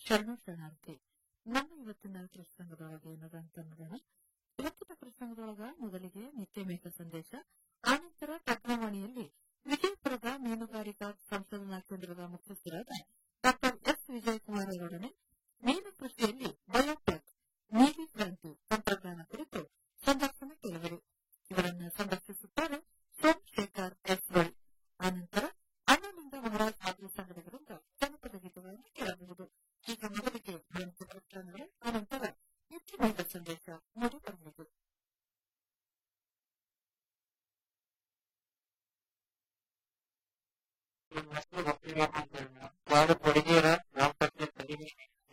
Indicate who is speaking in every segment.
Speaker 1: ಶರಣು ಶರಣಾರ್ಥಿ ನಮ್ಮ ಇವತ್ತಿನ ಪ್ರಸಂಗದೊಳಗೆ ಏನದಂತ ನೋಡೋಣ ಇವತ್ತಿನ ಪ್ರಸಂಗದೊಳಗ ಮೊದಲಿಗೆ ನಿತ್ಯ ಮೇಘ ಸಂದೇಶ ಆನಂತರ ಪದ್ಮವಾಣಿಯಲ್ಲಿ ವಿಜಯಪುರದ ಮೀನುಗಾರಿಕಾ ಸಂಶೋಧನಾ ಕೇಂದ್ರದ ಮುಖ್ಯಸ್ಥರಾದ ಡಾಕ್ಟರ್ ಎಸ್ ವಿಜಯಕುಮಾರ್ ಅವರೊಡನೆ ಮೀನು ಕೃಷಿಯಲ್ಲಿ ಬಯೋಟೆಕ್ ನೀಲಿ ಕ್ರಾಂತಿ ತಂತ್ರಜ್ಞಾನ ಕುರಿತು ಸಂದರ್ಶನ ಕೇಳಿದರು ಇವರನ್ನು ಸಂದರ್ಶಿಸುತ್ತಾರೆ ಸೋಮಶೇಖರ್ ಎಸ್ ಬಳಿ ಆನಂತರ ಅಣ್ಣನಿಂದ ಮಹಾರಾಜ್ ಹಾಗೂ ಸಂಘಟಕರಿಂದ ಜನಪದ ಗೀತೆಗಳನ್ನು ಕೇಳಬಹುದು ಈಗ ಮೊದಲಿಗೆ ಪ್ರಮುಖ ಪ್ರಕರಣಗಳು ಅನಂತರ ನಿತ್ಯ ಮೇಘ ಸಂದೇಶ ಮೂಡಿಬರಲಿದೆ
Speaker 2: వాడు పొడిగేర రాష్ట్ర కలిగి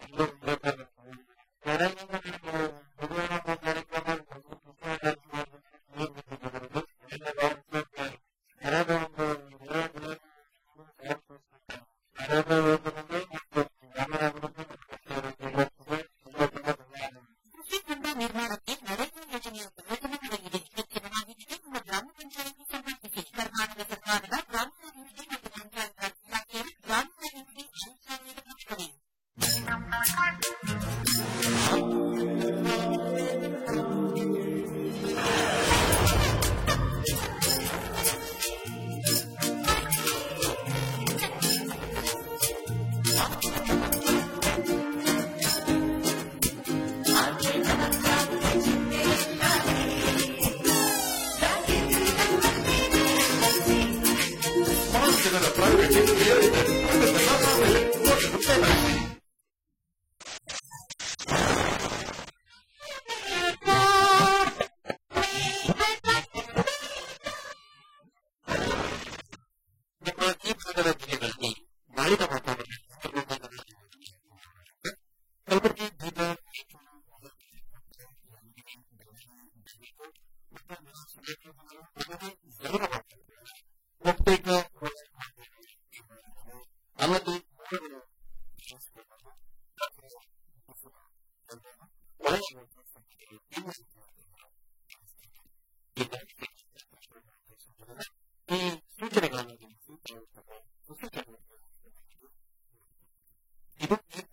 Speaker 1: ಕೃಷಿ ಹೊಂಡ ನಿರ್ಮಾಣಕ್ಕೆ ನರೇಗಾ ಯೋಜನೆಯ ಪ್ರಯೋಜನಗಳಾಗಿದೆ ಹೆಚ್ಚಿನ ಮಾಹಿತಿಗೆ ನಮ್ಮ ಗ್ರಾಮ ಪಂಚಾಯಿತಿ ಸಂಪರ್ಕಿಸಿ ಕರ್ನಾಟಕ ಸರ್ಕಾರದ ಗ್ರಾಮೀಣಾಭಿವೃದ್ಧಿ ಮತ್ತು ಪಂಚಾಯತ್ ರಾಜ್ ಇಲಾಖೆಯ ಗ್ರಾಮೀಣಾಭಿವೃದ್ಧಿ ಆಯುಕ್ತಾಲಯದ ಪ್ರಕಟಣೆ
Speaker 2: ನಮ್ಮ ಈ ಭಾಗದ ಜಿಲ್ಲೆಗಳಲ್ಲಿ ಗಾಳಿದ ವಾತಾವರಣ ಕಲಬುರಗಿ ಬೀದರ್ ಬಹುತೇಕ ಅಲ್ಲದೆ ಈ ಸೂಚನೆಗಳನ್ನು ಇದು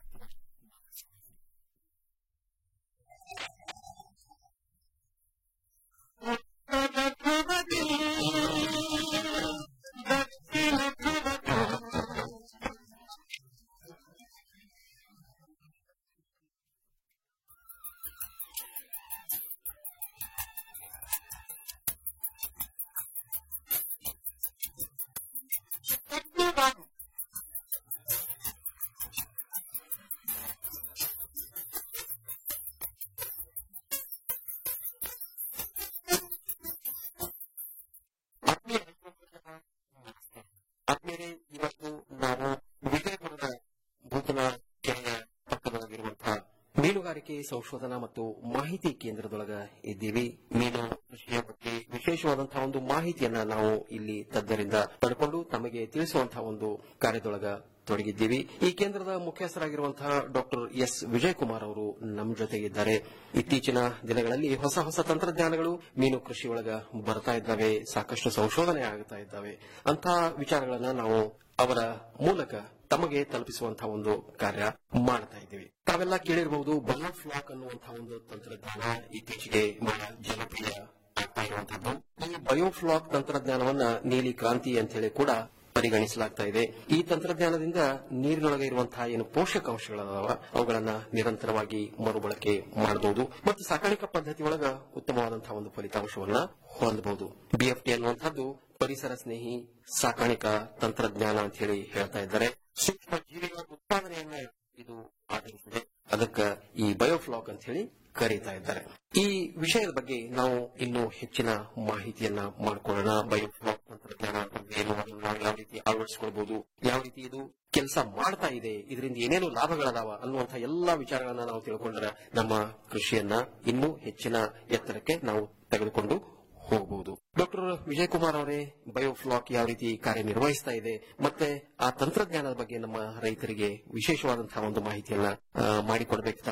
Speaker 2: ಆದ್ಮೇಲೆ ಇವತ್ತು ನಾವು ವಿಜಯಪುರದ ಭೂತನ ಕೆರೆಯ ಪಕ್ಕದೊಳಗಿರುವಂತಹ ಮೀನುಗಾರಿಕೆ ಸಂಶೋಧನಾ ಮತ್ತು ಮಾಹಿತಿ ಕೇಂದ್ರದೊಳಗ ಇದ್ದೀವಿ ಮೀನು ಕೃಷಿಯ ಬಗ್ಗೆ ವಿಶೇಷವಾದಂತಹ ಒಂದು ಮಾಹಿತಿಯನ್ನ ನಾವು ಇಲ್ಲಿ ತಜ್ಞರಿಂದ ಪಡ್ಕೊಂಡು ತಮಗೆ ತಿಳಿಸುವಂತಹ ಒಂದು ಕಾರ್ಯದೊಳಗ ತೊಡಗಿದ್ದೀವಿ ಈ ಕೇಂದ್ರದ ಮುಖ್ಯಸ್ಥರಾಗಿರುವಂತಹ ಡಾಕ್ಟರ್ ಎಸ್ ವಿಜಯಕುಮಾರ್ ಅವರು ನಮ್ಮ ಜೊತೆಗಿದ್ದಾರೆ ಇತ್ತೀಚಿನ ದಿನಗಳಲ್ಲಿ ಹೊಸ ಹೊಸ ತಂತ್ರಜ್ಞಾನಗಳು ಮೀನು ಕೃಷಿಯೊಳಗ ಬರ್ತಾ ಇದ್ದಾವೆ ಸಾಕಷ್ಟು ಸಂಶೋಧನೆ ಆಗ್ತಾ ಇದ್ದಾವೆ ಅಂತಹ ವಿಚಾರಗಳನ್ನ ನಾವು ಅವರ ಮೂಲಕ ತಮಗೆ ತಲುಪಿಸುವಂತಹ ಒಂದು ಕಾರ್ಯ ಮಾಡ್ತಾ ಇದ್ದೀವಿ ತಾವೆಲ್ಲ ಕೇಳಿರಬಹುದು ಬಯೋಫ್ಲಾಕ್ ಅನ್ನುವಂತಹ ಒಂದು ತಂತ್ರಜ್ಞಾನ ಇತ್ತೀಚೆಗೆ ಬಹಳ ಜನಪ್ರಿಯ ಆಗ್ತಾ ಇರುವಂತದ್ದು ಈ ಬಯೋಫ್ಲಾಕ್ ತಂತ್ರಜ್ಞಾನವನ್ನ ನೀಲಿ ಕ್ರಾಂತಿ ಅಂತ ಹೇಳಿ ಕೂಡ ಪರಿಗಣಿಸಲಾಗ್ತಾ ಇದೆ ಈ ತಂತ್ರಜ್ಞಾನದಿಂದ ನೀರಿನೊಳಗೆ ಇರುವಂತಹ ಏನು ಪೋಷಕಾಂಶಗಳದಾವ ಅವುಗಳನ್ನ ನಿರಂತರವಾಗಿ ಮರುಬಳಕೆ ಮಾಡಬಹುದು ಮತ್ತು ಸಾಕಾಣಿಕಾ ಪದ್ಧತಿಯೊಳಗ ಉತ್ತಮವಾದಂತಹ ಒಂದು ಫಲಿತಾಂಶವನ್ನ ಹೊಂದಬಹುದು ಬಿಎಫ್ಟಿ ಅನ್ನುವಂಥದ್ದು ಪರಿಸರ ಸ್ನೇಹಿ ಸಾಕಾಣಿಕಾ ತಂತ್ರಜ್ಞಾನ ಅಂತ ಹೇಳಿ ಹೇಳ್ತಾ ಇದ್ದಾರೆ ಸೂಕ್ಷ್ಮ ಜೀವಿಗಳ ಉತ್ಪಾದನೆಯನ್ನ ಇದು ಆಧರಿಸಿದೆ ಅದಕ್ಕೆ ಈ ಬಯೋಫ್ಲಾಕ್ ಅಂತ ಹೇಳಿ ಕರೀತಾ ಇದ್ದಾರೆ ಈ ವಿಷಯದ ಬಗ್ಗೆ ನಾವು ಇನ್ನೂ ಹೆಚ್ಚಿನ ಮಾಹಿತಿಯನ್ನ ಮಾಡ್ಕೊಳ್ಳೋಣ ಬಯೋಫ್ಲಾಕ್ ತಂತ್ರಜ್ಞಾನ ಅಂದ್ರೆ ಏನು ಅದನ್ನ ನಾವು ಯಾವ ರೀತಿ ಅಳವಡಿಸಿಕೊಳ್ಬಹುದು ಯಾವ ರೀತಿ ಇದು ಕೆಲಸ ಮಾಡ್ತಾ ಇದೆ ಇದರಿಂದ ಏನೇನು ಲಾಭಗಳದಾವ ಅನ್ನುವಂತಹ ಎಲ್ಲಾ ವಿಚಾರಗಳನ್ನ ನಾವು ತಿಳ್ಕೊಂಡ್ರೆ ನಮ್ಮ ಕೃಷಿಯನ್ನ ಇನ್ನೂ ಹೆಚ್ಚಿನ ಎತ್ತರಕ್ಕೆ ನಾವು ತೆಗೆದುಕೊಂಡು ಹೋಗಬಹುದು ಡಾಕ್ಟರ್ ವಿಜಯಕುಮಾರ್ ಅವರೇ ಬಯೋಫ್ಲಾಕ್ ಯಾವ ರೀತಿ ಕಾರ್ಯನಿರ್ವಹಿಸ್ತಾ ಇದೆ ಮತ್ತೆ ಆ ತಂತ್ರಜ್ಞಾನದ ಬಗ್ಗೆ ನಮ್ಮ ರೈತರಿಗೆ ವಿಶೇಷವಾದಂತಹ ಒಂದು ಮಾಹಿತಿಯನ್ನ ಆ, ಮಾಡಿಕೊಡ್ಬೇಕು ತಾವು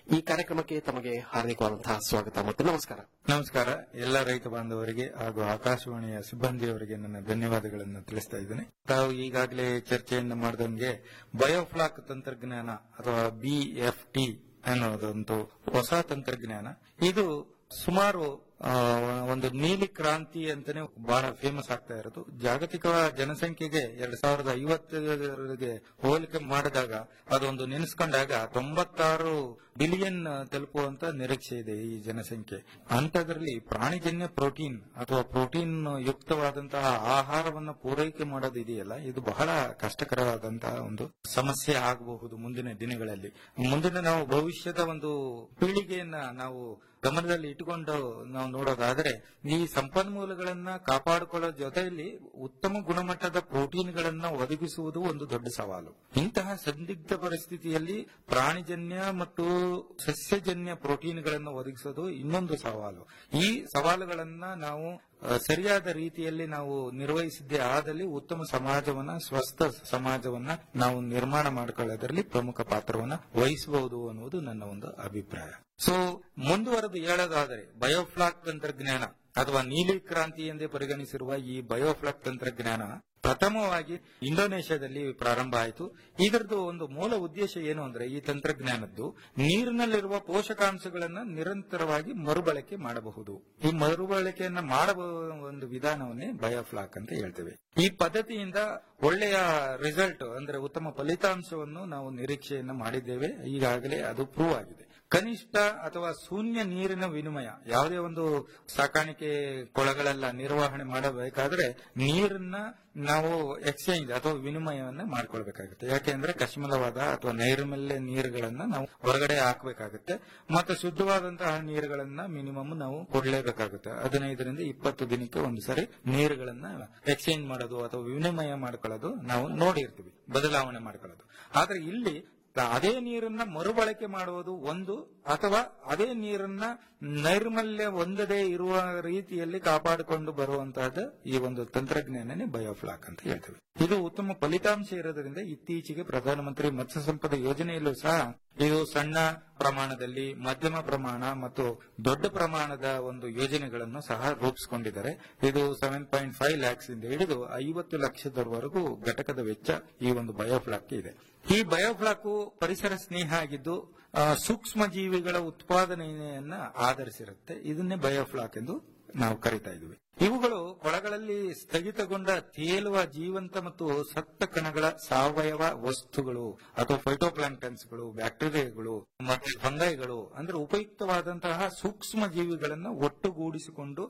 Speaker 2: ಈ ಕಾರ್ಯಕ್ರಮಕ್ಕೆ ತಮಗೆ ಹಾರ್ದಿಕವಾದಂತಹ ಸ್ವಾಗತ ಮತ್ತು ನಮಸ್ಕಾರ
Speaker 3: ನಮಸ್ಕಾರ ಎಲ್ಲ ರೈತ ಬಾಂಧವರಿಗೆ ಹಾಗೂ ಆಕಾಶವಾಣಿಯ ಸಿಬ್ಬಂದಿಯವರಿಗೆ ನನ್ನ ಧನ್ಯವಾದಗಳನ್ನು ತಿಳಿಸ್ತಾ ಇದ್ದೇನೆ ತಾವು ಈಗಾಗಲೇ ಚರ್ಚೆಯನ್ನು ಮಾಡಿದಂಗೆ ಬಯೋಫ್ಲಾಕ್ ತಂತ್ರಜ್ಞಾನ ಅಥವಾ ಬಿಎಫ್ಟಿ ಅನ್ನೋದೊಂದು ಹೊಸ ತಂತ್ರಜ್ಞಾನ ಇದು ಸುಮಾರು ಆ, ಒಂದು ನೀಲಿ ಕ್ರಾಂತಿ ಅಂತಾನೆ ಬಹಳ ಫೇಮಸ್ ಆಗ್ತಾ ಇರೋದು ಜಾಗತಿಕ ಜನಸಂಖ್ಯೆಗೆ ಎರಡ್ ಸಾವಿರದ ಐವತ್ತರಿಗೆ ಹೋಲಿಕೆ ಮಾಡಿದಾಗ ಅದೊಂದು ನೆನೆಸ್ಕೊಂಡಾಗ ತೊಂಬತ್ತಾರು ಬಿಲಿಯನ್ ತಲುಪುವಂತ ನಿರೀಕ್ಷೆ ಇದೆ ಈ ಜನಸಂಖ್ಯೆ ಅಂತದ್ರಲ್ಲಿ ಪ್ರಾಣಿಜನ್ಯ ಪ್ರೋಟೀನ್ ಅಥವಾ ಪ್ರೋಟೀನ್ ಯುಕ್ತವಾದಂತಹ ಆಹಾರವನ್ನು ಪೂರೈಕೆ ಮಾಡೋದು ಇದೆಯಲ್ಲ ಇದು ಬಹಳ ಕಷ್ಟಕರವಾದಂತಹ ಒಂದು ಸಮಸ್ಯೆ ಆಗಬಹುದು ಮುಂದಿನ ದಿನಗಳಲ್ಲಿ ಮುಂದಿನ ನಾವು ಭವಿಷ್ಯದ ಒಂದು ಪೀಳಿಗೆಯನ್ನ ನಾವು ಗಮನದಲ್ಲಿ ಇಟ್ಟುಕೊಂಡು ನಾವು ನೋಡೋದಾದ್ರೆ ಈ ಸಂಪನ್ಮೂಲಗಳನ್ನ ಕಾಪಾಡಿಕೊಳ್ಳೋ ಜೊತೆಯಲ್ಲಿ ಉತ್ತಮ ಗುಣಮಟ್ಟದ ಪ್ರೋಟೀನ್ಗಳನ್ನ ಒದಗಿಸುವುದು ಒಂದು ದೊಡ್ಡ ಸವಾಲು ಇಂತಹ ಸಂದಿಗ್ಧ ಪರಿಸ್ಥಿತಿಯಲ್ಲಿ ಪ್ರಾಣಿಜನ್ಯ ಮತ್ತು ಸಸ್ಯಜನ್ಯ ಪ್ರೋಟೀನ್ಗಳನ್ನು ಒದಗಿಸೋದು ಇನ್ನೊಂದು ಸವಾಲು ಈ ಸವಾಲುಗಳನ್ನ ನಾವು ಆ, ಸರಿಯಾದ ರೀತಿಯಲ್ಲಿ ನಾವು ನಿರ್ವಹಿಸಿದ್ದೇ ಆದಲ್ಲಿ ಉತ್ತಮ ಸಮಾಜವನ್ನ ಸ್ವಸ್ಥ ಸಮಾಜವನ್ನ ನಾವು ನಿರ್ಮಾಣ ಮಾಡಿಕೊಳ್ಳೋದ್ರಲ್ಲಿ ಪ್ರಮುಖ ಪಾತ್ರವನ್ನ ವಹಿಸಬಹುದು ಅನ್ನುವುದು ನನ್ನ ಒಂದು ಅಭಿಪ್ರಾಯ ಸೊ ಮುಂದುವರೆದು ಹೇಳೋದಾದರೆ ಬಯೋಫ್ಲಾಕ್ ತಂತ್ರಜ್ಞಾನ ಅಥವಾ ನೀಲಿ ಕ್ರಾಂತಿ ಎಂದೇ ಪರಿಗಣಿಸಿರುವ ಈ ಬಯೋಫ್ಲಾಕ್ ತಂತ್ರಜ್ಞಾನ ಪ್ರಥಮವಾಗಿ ಇಂಡೋನೇಷ್ಯಾದಲ್ಲಿ ಪ್ರಾರಂಭ ಆಯಿತು ಇದರದ್ದು ಒಂದು ಮೂಲ ಉದ್ದೇಶ ಏನು ಅಂದ್ರೆ ಈ ತಂತ್ರಜ್ಞಾನದ್ದು ನೀರಿನಲ್ಲಿರುವ ಪೋಷಕಾಂಶಗಳನ್ನ ನಿರಂತರವಾಗಿ ಮರುಬಳಕೆ ಮಾಡಬಹುದು ಈ ಮರುಬಳಕೆಯನ್ನ ಮಾಡಬಹು ಒಂದು ವಿಧಾನವನ್ನೇ ಬಯೋಫ್ಲಾಕ್ ಅಂತ ಹೇಳ್ತೇವೆ ಈ ಪದ್ಧತಿಯಿಂದ ಒಳ್ಳೆಯ ರಿಸಲ್ಟ್ ಅಂದ್ರೆ ಉತ್ತಮ ಫಲಿತಾಂಶವನ್ನು ನಾವು ನಿರೀಕ್ಷೆಯನ್ನ ಮಾಡಿದ್ದೇವೆ ಈಗಾಗಲೇ ಅದು ಪ್ರೂವ್ ಆಗಿದೆ ಕನಿಷ್ಠ ಅಥವಾ ಶೂನ್ಯ ನೀರಿನ ವಿನಿಮಯ ಯಾವುದೇ ಒಂದು ಸಾಕಾಣಿಕೆ ಕೊಳಗಳೆಲ್ಲ ನಿರ್ವಹಣೆ ಮಾಡಬೇಕಾದ್ರೆ ನೀರನ್ನ ನಾವು ಎಕ್ಸ್ಚೇಂಜ್ ಅಥವಾ ವಿನಿಮಯವನ್ನ ಮಾಡ್ಕೊಳ್ಬೇಕಾಗುತ್ತೆ ಯಾಕೆಂದ್ರೆ ಕಶ್ಮಲವಾದ ಅಥವಾ ನೈರ್ಮಲ್ಯ ನೀರುಗಳನ್ನ ನಾವು ಹೊರಗಡೆ ಹಾಕಬೇಕಾಗುತ್ತೆ ಮತ್ತೆ ಶುದ್ಧವಾದಂತಹ ನೀರುಗಳನ್ನ ಮಿನಿಮಮ್ ನಾವು ಕೊಡ್ಲೇಬೇಕಾಗುತ್ತೆ ಹದಿನೈದರಿಂದ ಇಪ್ಪತ್ತು ದಿನಕ್ಕೆ ಒಂದು ಸರಿ ನೀರುಗಳನ್ನ ಎಕ್ಸ್ಚೇಂಜ್ ಮಾಡೋದು ಅಥವಾ ವಿನಿಮಯ ಮಾಡ್ಕೊಳ್ಳೋದು ನಾವು ನೋಡಿರ್ತೀವಿ ಬದಲಾವಣೆ ಮಾಡ್ಕೊಳ್ಳೋದು ಆದ್ರೆ ಇಲ್ಲಿ ಅದೇ ನೀರನ್ನ ಮರುಬಳಕೆ ಮಾಡುವುದು ಒಂದು ಅಥವಾ ಅದೇ ನೀರನ್ನ ನೈರ್ಮಲ್ಯ ಹೊಂದದೇ ಇರುವ ರೀತಿಯಲ್ಲಿ ಕಾಪಾಡಿಕೊಂಡು ಬರುವಂತಹದ್ದು ಈ ಒಂದು ತಂತ್ರಜ್ಞಾನನೇ ಬಯೋಫ್ಲಾಕ್ ಅಂತ ಹೇಳ್ತೇವೆ ಇದು ಉತ್ತಮ ಫಲಿತಾಂಶ ಇರೋದ್ರಿಂದ ಇತ್ತೀಚೆಗೆ ಪ್ರಧಾನಮಂತ್ರಿ ಮತ್ಸ್ಯ ಸಂಪದ ಯೋಜನೆಯಲ್ಲೂ ಸಹ ಇದು ಸಣ್ಣ ಪ್ರಮಾಣದಲ್ಲಿ ಮಧ್ಯಮ ಪ್ರಮಾಣ ಮತ್ತು ದೊಡ್ಡ ಪ್ರಮಾಣದ ಒಂದು ಯೋಜನೆಗಳನ್ನು ಸಹ ರೂಪಿಸಿಕೊಂಡಿದ್ದಾರೆ ಇದು ಸೆವೆನ್ ಪಾಯಿಂಟ್ ಫೈವ್ ಲ್ಯಾಕ್ಸ್ ಇಂದ ಹಿಡಿದು ಐವತ್ತು ಲಕ್ಷದವರೆಗೂ ಘಟಕದ ವೆಚ್ಚ ಈ ಒಂದು ಬಯೋಫ್ಲಾಕ್ ಇದೆ ಈ ಬಯೋಫ್ಲಾಕ್ ಪರಿಸರ ಸ್ನೇಹ ಆಗಿದ್ದು ಆ, ಸೂಕ್ಷ್ಮ ಜೀವಿಗಳ ಉತ್ಪಾದನೆಯನ್ನ ಆಧರಿಸಿರುತ್ತೆ ಇದನ್ನೇ ಬಯೋಫ್ಲಾಕ್ ಎಂದು ನಾವು ಕರಿತಾ ಇದ್ದೀವಿ ಇವುಗಳು ಕೊಳಗಳಲ್ಲಿ ಸ್ಥಗಿತಗೊಂಡ ತೇಲುವ ಜೀವಂತ ಮತ್ತು ಸತ್ತ ಕಣಗಳ ಸಾವಯವ ವಸ್ತುಗಳು ಅಥವಾ ಫೈಟೋಪ್ಲಾಂಕ್ಟನ್ಸ್ಗಳು ಬ್ಯಾಕ್ಟೀರಿಯಾಗಳು ಮತ್ತು ಫಂಗೈಗಳು ಅಂದ್ರೆ ಉಪಯುಕ್ತವಾದಂತಹ ಸೂಕ್ಷ್ಮ ಜೀವಿಗಳನ್ನ ಒಟ್ಟುಗೂಡಿಸಿಕೊಂಡು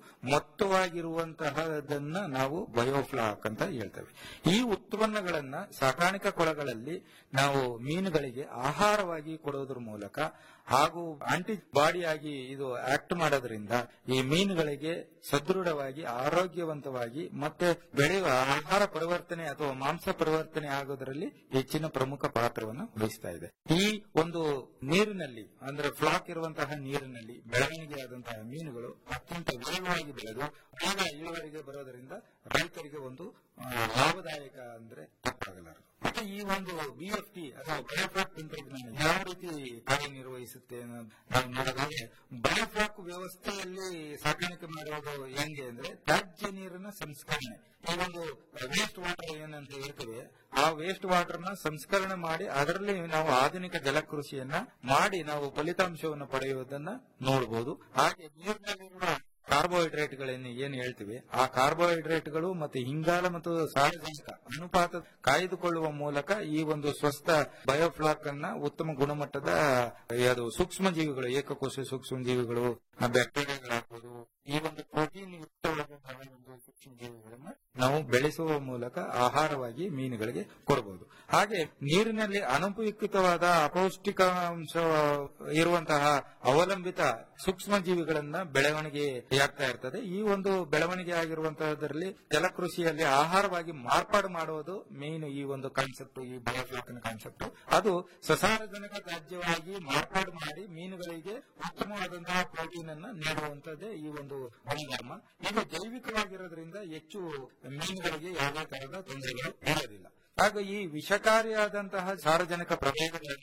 Speaker 3: ಮೊತ್ತವಾಗಿರುವಂತಹದನ್ನ ನಾವು ಬಯೋಫ್ಲಾಕ್ ಅಂತ ಹೇಳ್ತೇವೆ ಈ ಉತ್ಪನ್ನಗಳನ್ನ ಸಾಕಾಣಿಕಾ ಕೊಳಗಳಲ್ಲಿ ನಾವು ಮೀನುಗಳಿಗೆ ಆಹಾರವಾಗಿ ಕೊಡೋದ್ರ ಮೂಲಕ ಹಾಗೂ ಆಂಟಿಬಾಡಿಯಾಗಿ ಇದು ಆಕ್ಟ್ ಮಾಡೋದ್ರಿಂದ ಈ ಮೀನುಗಳಿಗೆ ಸದೃಢವಾಗಿ ಆರೋಗ್ಯವಂತವಾಗಿ ಮತ್ತೆ ಬೆಳೆಯುವ ಆಹಾರ ಪರಿವರ್ತನೆ ಅಥವಾ ಮಾಂಸ ಪರಿವರ್ತನೆ ಆಗೋದರಲ್ಲಿ ಹೆಚ್ಚಿನ ಪ್ರಮುಖ ಪಾತ್ರವನ್ನು ವಹಿಸ್ತಾ ಇದೆ ಈ ಒಂದು ನೀರಿನಲ್ಲಿ ಅಂದ್ರೆ ಫ್ಲಾಕ್ ಇರುವಂತಹ ನೀರಿನಲ್ಲಿ ಬೆಳವಣಿಗೆ ಆದಂತಹ ಮೀನುಗಳು ಅತ್ಯಂತ ವೇಗವಾಗಿ ಬೆಳೆದು ಬೇಗ ಇಳುವರಿಗೆ ಬರೋದರಿಂದ ರೈತರಿಗೆ ಒಂದು ಆ, ಲಾಭದಾಯಕ ಅಂದ್ರೆ ತಪ್ಪಾಗಲಾರದು ಮತ್ತೆ ಈ ಒಂದು ಬಿಎಫ್ಟಿ ಅಥವಾ ಬಯೋಫ್ಲಾಕ್ ತಂತ್ರಜ್ಞಾನ ಯಾವ ರೀತಿ ಕಾರ್ಯನಿರ್ವಹಿಸುತ್ತೆ ಅನ್ನೋದು ನಾವು ನೋಡೋದಾದ್ರೆ ಬಯೋಫ್ಲಾಕ್ ವ್ಯವಸ್ಥೆಯಲ್ಲಿ ಸಾಕಾಣಿಕೆ ಮಾಡೋದು ಹೆಂಗೆ ಅಂದ್ರೆ ತ್ಯಾಜ್ಯ ನೀರಿನ ಸಂಸ್ಕರಣೆ ಈ ಒಂದು ವೇಸ್ಟ್ ವಾಟರ್ ಏನಂತ ಹೇಳ್ತೇವೆ ಆ ವೇಸ್ಟ್ ವಾಟರ್ ನ ಸಂಸ್ಕರಣೆ ಮಾಡಿ ಅದರಲ್ಲಿ ನಾವು ಆಧುನಿಕ ಜಲಕೃಷಿಯನ್ನ ಮಾಡಿ ನಾವು ಫಲಿತಾಂಶವನ್ನು ಪಡೆಯುವುದನ್ನ ನೋಡಬಹುದು ಹಾಗೆ ನೀರಿನಲ್ಲಿರುವ ಕಾರ್ಬೋಹೈಡ್ರೇಟ್ಗಳೇನು ಏನು ಹೇಳ್ತೀವಿ ಆ ಕಾರ್ಬೋಹೈಡ್ರೇಟ್ಗಳು ಮತ್ತೆ ಇಂಗಾಲ ಮತ್ತು ಸಾರಜನಕ ಅನುಪಾತ ಕಾಯ್ದುಕೊಳ್ಳುವ ಮೂಲಕ ಈ ಒಂದು ಸ್ವಸ್ಥ ಬಯೋಫ್ಲಾಕ್ ಅನ್ನ ಉತ್ತಮ ಗುಣಮಟ್ಟದ ಅದು ಸೂಕ್ಷ್ಮ ಜೀವಿಗಳು ಏಕಕೋಶ ಸೂಕ್ಷ್ಮ ಜೀವಿಗಳು ಬ್ಯಾಕ್ಟೀರಿಯಾಗಳಾಗ್ಬೋದು ಈ ಒಂದು ಪ್ರೋಟೀನ್ ಯುಕ್ತವಾದಂತಹ ಒಂದು ಸೂಕ್ಷ್ಮ ಜೀವಿಗಳನ್ನ ನಾವು ಬೆಳೆಸುವ ಮೂಲಕ ಆಹಾರವಾಗಿ ಮೀನುಗಳಿಗೆ ಕೊಡಬಹುದು ಹಾಗೆ ನೀರಿನಲ್ಲಿ ಅನುಪಯುಕ್ತವಾದ ಅಪೌಷ್ಟಿಕಾಂಶ ಇರುವಂತಹ ಅವಲಂಬಿತ ಸೂಕ್ಷ್ಮ ಜೀವಿಗಳನ್ನ ಬೆಳವಣಿಗೆ ಆಗ್ತಾ ಇರ್ತದೆ ಈ ಒಂದು ಬೆಳವಣಿಗೆ ಆಗಿರುವಂತಹದ್ರಲ್ಲಿ ಜಲಕೃಷಿಯಲ್ಲಿ ಆಹಾರವಾಗಿ ಮಾರ್ಪಾಡು ಮಾಡುವುದು ಮೇನ್ ಈ ಒಂದು ಕಾನ್ಸೆಪ್ಟ್ ಈ ಬಯೋಫ್ಲಾಕ್ನ ಕಾನ್ಸೆಪ್ಟ್ ಅದು ಸಸಾರಜನಕ ತ್ಯಾಜ್ಯವಾಗಿ ಮಾರ್ಪಾಡು ಮಾಡಿ ಮೀನುಗಳಿಗೆ ಉತ್ತಮವಾದಂತಹ ಪ್ರೋಟೀನ್ ಅನ್ನ ನೀಡುವಂತದ್ದೇ ಈ ಒಂದು ಗುಣಧರ್ಮ ಇದು ಜೈವಿಕವಾಗಿರೋದ್ರಿಂದ ಹೆಚ್ಚು ಮೀನುಗಳಿಗೆ ಯಾವುದೇ ತರಹದ ತೊಂದರೆಗಳು ಇರೋದಿಲ್ಲ ಹಾಗೂ ಈ ವಿಷಕಾರಿಯಾದಂತಹ ಸಾರಜನಕ ಪ್ರಭೇದಗಳನ್ನ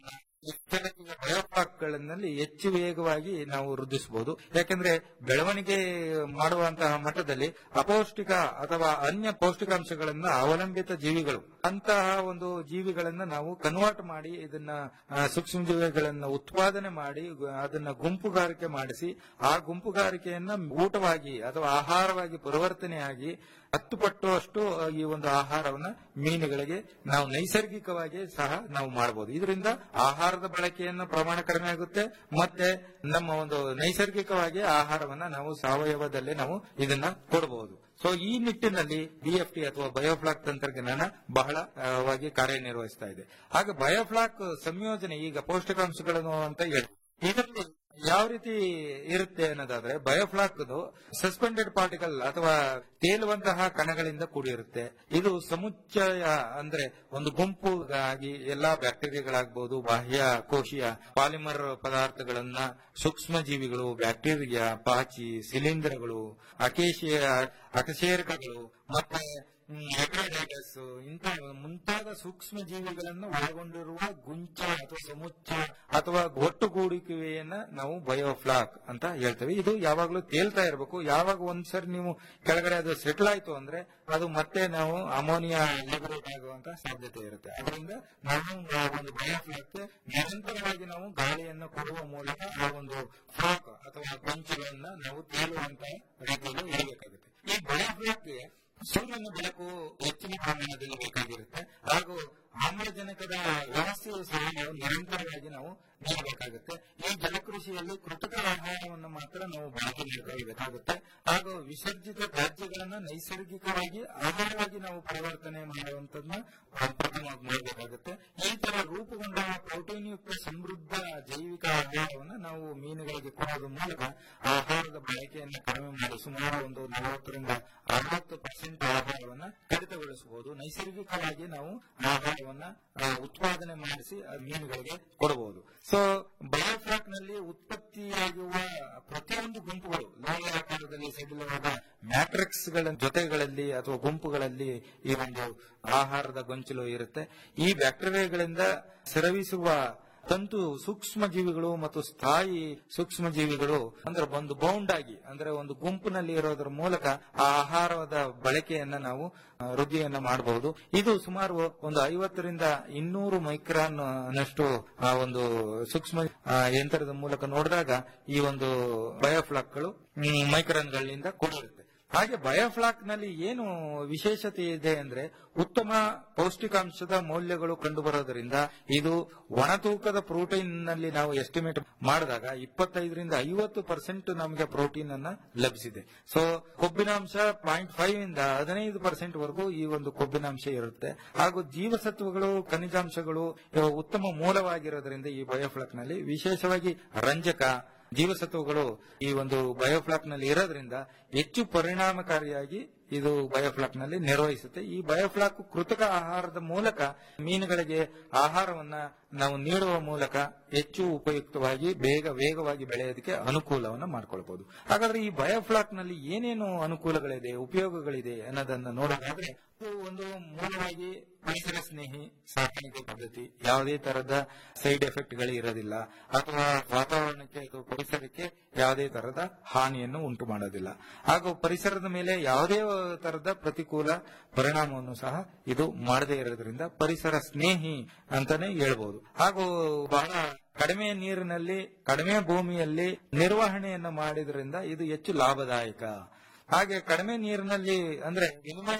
Speaker 3: ಬಯೋಫ್ಲಾಕ್ಗಳಲ್ಲಿ ಹೆಚ್ಚು ವೇಗವಾಗಿ ನಾವು ವೃದ್ಧಿಸಬಹುದು ಯಾಕಂದ್ರೆ ಬೆಳವಣಿಗೆ ಮಾಡುವಂತಹ ಮಟ್ಟದಲ್ಲಿ ಅಪೌಷ್ಟಿಕ ಅಥವಾ ಅನ್ಯ ಪೌಷ್ಟಿಕಾಂಶಗಳನ್ನ ಅವಲಂಬಿತ ಜೀವಿಗಳು ಅಂತಹ ಒಂದು ಜೀವಿಗಳನ್ನ ನಾವು ಕನ್ವರ್ಟ್ ಮಾಡಿ ಇದನ್ನ ಆ, ಸೂಕ್ಷ್ಮ ಜೀವಿಗಳನ್ನ ಉತ್ಪಾದನೆ ಮಾಡಿ ಗ- ಅದನ್ನ ಗುಂಪುಗಾರಿಕೆ ಮಾಡಿಸಿ ಆ ಗುಂಪುಗಾರಿಕೆಯನ್ನ ಊಟವಾಗಿ ಅಥವಾ ಆಹಾರವಾಗಿ ಪರಿವರ್ತನೆಯಾಗಿ ಹತ್ತು ಪಟ್ಟು ಅಷ್ಟು ಆ, ಈ ಒಂದು ಆಹಾರವನ್ನ ಮೀನುಗಳಿಗೆ ನಾವು ನೈಸರ್ಗಿಕವಾಗಿ ಸಹ ನಾವು ಮಾಡಬಹುದು ಇದರಿಂದ ಆಹಾರದ ಬಳಕೆಯನ್ನ ಪ್ರಮಾಣ ಕಡಿಮೆ ಆಗುತ್ತೆ ಮತ್ತೆ ನಮ್ಮ ಒಂದು ನೈಸರ್ಗಿಕವಾಗಿ ಆಹಾರವನ್ನ ನಾವು ಸಾವಯವದಲ್ಲೇ ನಾವು ಇದನ್ನ ಕೊಡಬಹುದು ಸೊ ಈ ನಿಟ್ಟಿನಲ್ಲಿ ಬಿಎಫ್ಟಿ ಅಥವಾ ಬಯೋಫ್ಲಾಕ್ ತಂತ್ರಜ್ಞಾನ ಬಹಳವಾಗಿ ಕಾರ್ಯನಿರ್ವಹಿಸ್ತಾ ಇದೆ ಹಾಗೆ ಬಯೋಫ್ಲಾಕ್ ಸಂಯೋಜನೆ ಈಗ ಪೌಷ್ಟಿಕಾಂಶಗಳನ್ನು ಅಂತ ಹೇಳಿ ಇದರಲ್ಲಿ ಯಾವ ರೀತಿ ಇರುತ್ತೆ ಅನ್ನೋದಾದ್ರೆ ಬಯೋಫ್ಲಾಕ್ ಸಸ್ಪೆಂಡೆಡ್ ಪಾರ್ಟಿಕಲ್ ಅಥವಾ ತೇಲುವಂತಹ ಕಣಗಳಿಂದ ಕೂಡಿರುತ್ತೆ ಇದು ಸಮುಚ್ಚಯ ಅಂದ್ರೆ ಒಂದು ಗುಂಪುಗಾಗಿ ಎಲ್ಲಾ ಬ್ಯಾಕ್ಟೀರಿಯಾಗಳಾಗಬಹುದು ಬಾಹ್ಯ ಕೋಶೀಯ ಪಾಲಿಮರ್ ಪದಾರ್ಥಗಳನ್ನ ಸೂಕ್ಷ್ಮ ಜೀವಿಗಳು ಬ್ಯಾಕ್ಟೀರಿಯಾ ಪಾಚಿ ಶಿಲೀಂಧ್ರಗಳು ಅಕೇಶಿಯ ಅಕಶೇರಕಗಳು ಮತ್ತೆ ಹೆಪರೈಟೈಟಿಸ್ ಇಂತಹ ಮುಂತಾದ ಸೂಕ್ಷ್ಮ ಜೀವಿಗಳನ್ನು ಒಳಗೊಂಡಿರುವ ಗುಂಚ ಅಥವಾ ಸಮುಚ್ಚ ಅಥವಾ ಒಟ್ಟುಗೂಡಿಕೆಯನ್ನ ನಾವು ಬಯೋಫ್ಲಾಕ್ ಅಂತ ಹೇಳ್ತೇವೆ ಇದು ಯಾವಾಗಲೂ ತೇಲ್ತಾ ಇರಬೇಕು ಯಾವಾಗ ಒಂದ್ಸರಿ ನೀವು ಕೆಳಗಡೆ ಅದು ಸೆಟ್ಲ್ ಆಯ್ತು ಅಂದ್ರೆ ಅದು ಮತ್ತೆ ನಾವು ಅಮೋನಿಯಾ ಲಿಬರೇಟ್ ಆಗುವಂತ ಸಾಧ್ಯತೆ ಇರುತ್ತೆ ಅದರಿಂದ ನಾವು ಆ ಒಂದು ಬಯೋಫ್ಲಾಕ್ ನಿರಂತರವಾಗಿ ನಾವು ಗಾಳಿಯನ್ನು ಕೊಡುವ ಮೂಲಕ ಆ ಒಂದು ಫ್ಲಾಕ್ ಅಥವಾ ಗೊಂಚಲನ್ನ ನಾವು ತೇಲುವಂತ ರೀತಿಯಲ್ಲಿ ಇರಬೇಕಾಗುತ್ತೆ ಈ ಬಯೋಫ್ಲಾಕ್ಗೆ ಸೂರ್ಯನ ಬೆಳಕು ಹೆಚ್ಚಿನ ಪ್ರಮಾಣದಲ್ಲಿ ಬೇಕಾಗಿರುತ್ತೆ ಹಾಗೂ ಆಮ್ಲಜನಕದ ವ್ಯವಸ್ಥೆಯು ಸಹ ನಾವು ನಿರಂತರವಾಗಿ ನಾವು ನೀಡಬೇಕಾಗುತ್ತೆ ಈ ಜಲಕೃಷಿಯಲ್ಲಿ ಕೃತಕ ಆಹಾರವನ್ನು ಮಾತ್ರ ನಾವು ಬಳಕೆ ಮಾಡಬೇಕಾಗುತ್ತೆ ಹಾಗೂ ವಿಸರ್ಜಿತ ತ್ಯಾಜ್ಯಗಳನ್ನ ನೈಸರ್ಗಿಕವಾಗಿ ಆಹಾರವಾಗಿ ನಾವು ಪರಿವರ್ತನೆ ಮಾಡುವಂತದನ್ನ ಪ್ರಥಮವಾಗಿ ಮಾಡಬೇಕಾಗುತ್ತೆ ಈ ತರ ರೂಪುಗೊಂಡ ಪ್ರೋಟೀನ್ ಯುಕ್ತ ಸಮೃದ್ಧ ಜೈವಿಕ ಆಹಾರವನ್ನು ನಾವು ಮೀನುಗಳಿಗೆ ಕೊಡೋದ್ರ ಮೂಲಕ ಆಹಾರದ ಬಳಕೆಯನ್ನು ಕಡಿಮೆ ಮಾಡಿ ಸುಮಾರು ಒಂದು ನಲವತ್ತರಿಂದ ಅರವತ್ತು ಪರ್ಸೆಂಟ್ ಆಹಾರವನ್ನ ಕಡಿತಗೊಳಿಸಬಹುದು ನೈಸರ್ಗಿಕವಾಗಿ ನಾವು ಆಹಾರವನ್ನ ಆ, ಉತ್ಪಾದನೆ ಮಾಡಿಸಿ ಆ ಮೀನುಗಳಿಗೆ ಕೊಡಬಹುದು ಸೊ ಬಯೋಫ್ಲಾಕ್ ನಲ್ಲಿ ಉತ್ಪತ್ತಿಯಾಗುವ ಪ್ರತಿಯೊಂದು ಗುಂಪುಗಳು ಲೋಹ ಆಕಾರದಲ್ಲಿ ಸಡಿಲವಾದ ಮ್ಯಾಟ್ರಿಕ್ಸ್ ಗಳ ಜೊತೆಗಳಲ್ಲಿ ಅಥವಾ ಗುಂಪುಗಳಲ್ಲಿ ಈ ಒಂದು ಆಹಾರದ ಗೊಂಚಲು ಇರುತ್ತೆ ಈ ಬ್ಯಾಕ್ಟೀರಿಯಾಗಳಿಂದ ಸ್ರವಿಸುವ ತಂತು ಸೂಕ್ಷ್ಮ ಜೀವಿಗಳು ಮತ್ತು ಸ್ಥಾಯಿ ಸೂಕ್ಷ್ಮ ಜೀವಿಗಳು ಅಂದ್ರೆ ಒಂದು ಬೌಂಡ್ ಆಗಿ ಅಂದ್ರೆ ಒಂದು ಗುಂಪಿನಲ್ಲಿ ಇರೋದ್ರ ಮೂಲಕ ಆ ಆಹಾರದ ಬಳಕೆಯನ್ನ ನಾವು ಆ, ವೃದ್ಧಿಯನ್ನ ಮಾಡಬಹುದು ಇದು ಸುಮಾರು ಒಂದು ಐವತ್ತರಿಂದ ಇನ್ನೂರು ಮೈಕ್ರಾನ್ ನಷ್ಟು ಆ ಒಂದು ಸೂಕ್ಷ್ಮ ಆ, ಯಂತ್ರದ ಮೂಲಕ ನೋಡಿದಾಗ ಈ ಒಂದು ಬಯೋಫ್ಲಾಕ್ಗಳು ಮೈಕ್ರಾನ್ಗಳಿಂದ ಕೂಡಿರುತ್ತೆ ಹಾಗೆ ಬಯೋಫ್ಲಾಕ್ ನಲ್ಲಿ ಏನು ವಿಶೇಷತೆ ಇದೆ ಅಂದ್ರೆ ಉತ್ತಮ ಪೌಷ್ಟಿಕಾಂಶದ ಮೌಲ್ಯಗಳು ಕಂಡುಬರೋದ್ರಿಂದ ಇದು ಒಣ ತೂಕದ ಪ್ರೋಟೀನ್ ನಲ್ಲಿ ನಾವು ಎಸ್ಟಿಮೇಟ್ ಮಾಡಿದಾಗ ಇಪ್ಪತ್ತೈದರಿಂದ ಐವತ್ತು ಪರ್ಸೆಂಟ್ ನಮಗೆ ಪ್ರೋಟೀನ್ ಅನ್ನ ಲಭಿಸಿದೆ ಸೊ ಕೊಬ್ಬಿನಾಂಶ ಪಾಯಿಂಟ್ ಫೈವ್ ಇಂದ ಹದಿನೈದು ಪರ್ಸೆಂಟ್ ವರೆಗೂ ಈ ಒಂದು ಕೊಬ್ಬಿನಾಂಶ ಇರುತ್ತೆ ಹಾಗೂ ಜೀವಸತ್ವಗಳು ಖನಿಜಾಂಶಗಳು ಇವು ಉತ್ತಮ ಮೂಲವಾಗಿರೋದ್ರಿಂದ ಈ ಬಯೋಫ್ಲಾಕ್ ನಲ್ಲಿ ವಿಶೇಷವಾಗಿ ರಂಜಕ ಜೀವಸತ್ವಗಳು ಈ ಒಂದು ಬಯೋಫ್ಲಾಕ್ ನಲ್ಲಿ ಇರೋದ್ರಿಂದ ಹೆಚ್ಚು ಪರಿಣಾಮಕಾರಿಯಾಗಿ ಇದು ಬಯೋಫ್ಲಾಕ್ ನಲ್ಲಿ ನಿರ್ವಹಿಸುತ್ತೆ ಈ ಬಯೋಫ್ಲಾಕ್ ಕೃತಕ ಆಹಾರದ ಮೂಲಕ ಮೀನುಗಳಿಗೆ ಆಹಾರವನ್ನ ನಾವು ನೀಡುವ ಮೂಲಕ ಹೆಚ್ಚು ಉಪಯುಕ್ತವಾಗಿ ಬೇಗ ವೇಗವಾಗಿ ಬೆಳೆಯೋದಕ್ಕೆ ಅನುಕೂಲವನ್ನು ಮಾಡ್ಕೊಳ್ಬಹುದು ಹಾಗಾದ್ರೆ ಈ ಬಯೋಫ್ಲಾಕ್ ನಲ್ಲಿ ಏನೇನು ಅನುಕೂಲಗಳಿದೆ ಉಪಯೋಗಗಳಿದೆ ಅನ್ನೋದನ್ನ ನೋಡೋದಾದ್ರೆ ಇದು ಒಂದು ಮೂಲವಾಗಿ ಪರಿಸರ ಸ್ನೇಹಿ ಸಾಕಾಣಿಕೆ ಪದ್ಧತಿ ಯಾವುದೇ ತರದ ಸೈಡ್ ಎಫೆಕ್ಟ್ ಗಳು ಇರೋದಿಲ್ಲ ಅಥವಾ ವಾತಾವರಣಕ್ಕೆ ಅಥವಾ ಪರಿಸರಕ್ಕೆ ಯಾವುದೇ ತರದ ಹಾನಿಯನ್ನು ಉಂಟು ಮಾಡೋದಿಲ್ಲ ಹಾಗೂ ಪರಿಸರದ ಮೇಲೆ ಯಾವುದೇ ತರದ ಪ್ರತಿಕೂಲ ಪರಿಣಾಮವನ್ನು ಸಹ ಇದು ಮಾಡದೇ ಇರೋದ್ರಿಂದ ಪರಿಸರ ಸ್ನೇಹಿ ಅಂತಾನೆ ಹೇಳ್ಬೋದು ಹಾಗೂ ಬಹಳ ಕಡಿಮೆ ನೀರಿನಲ್ಲಿ ಕಡಿಮೆ ಭೂಮಿಯಲ್ಲಿ ನಿರ್ವಹಣೆಯನ್ನು ಮಾಡಿದ್ರಿಂದ ಇದು ಹೆಚ್ಚು ಲಾಭದಾಯಕ ಹಾಗೆ ಕಡಿಮೆ ನೀರಿನಲ್ಲಿ ಅಂದ್ರೆ ವಿನಿಮಯ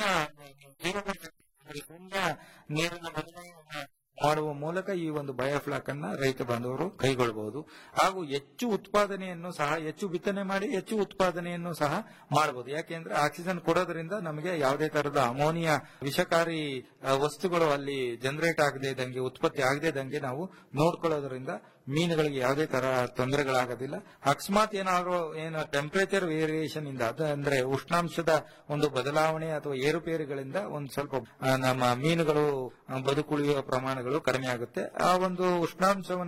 Speaker 3: ಶೂನ್ಯ ನೀರಿನ ವಿನಿಮಯವನ್ನು ಮಾಡುವ ಮೂಲಕ ಈ ಒಂದು ಬಯೋಫ್ಲಾಕ್ ಅನ್ನ ರೈತ ಬಾಂಧವರು ಕೈಗೊಳ್ಳಬಹುದು ಹಾಗೂ ಹೆಚ್ಚು ಉತ್ಪಾದನೆಯನ್ನು ಸಹ ಹೆಚ್ಚು ಬಿತ್ತನೆ ಮಾಡಿ ಹೆಚ್ಚು ಉತ್ಪಾದನೆಯನ್ನು ಸಹ ಮಾಡಬಹುದು ಯಾಕೆಂದ್ರೆ ಆಕ್ಸಿಜನ್ ಕೊಡೋದ್ರಿಂದ ನಮಗೆ ಯಾವುದೇ ತರದ ಅಮೋನಿಯಾ ವಿಷಕಾರಿ ಆ, ವಸ್ತುಗಳು ಅಲ್ಲಿ ಜನರೇಟ್ ಆಗದೇ ಇದ್ದಂಗೆ ಉತ್ಪತ್ತಿ ಆಗದೇ ಇದ್ದಂಗೆ ನಾವು ನೋಡ್ಕೊಳ್ಳೋದ್ರಿಂದ ಮೀನುಗಳಿಗೆ ಯಾವುದೇ ತರ ತೊಂದರೆಗಳಾಗೋದಿಲ್ಲ ಅಕಸ್ಮಾತ್ ಏನಾದ್ರು ಏನು ಟೆಂಪರೇಚರ್ ವೇರಿಯೇಷನ್ ಇಂದ ಅದು ಅಂದ್ರೆ ಉಷ್ಣಾಂಶದ ಒಂದು ಬದಲಾವಣೆ ಅಥವಾ ಏರುಪೇರುಗಳಿಂದ ಒಂದು ಸ್ವಲ್ಪ ಆ, ನಮ್ಮ ಮೀನುಗಳು ಆ, ಬದುಕುಳಿಯುವ ಪ್ರಮಾಣಗಳು ಕಡಿಮೆ ಆಗುತ್ತೆ ಆ ಒಂದು ಉಷ್ಣಾಂಶವನ್ನ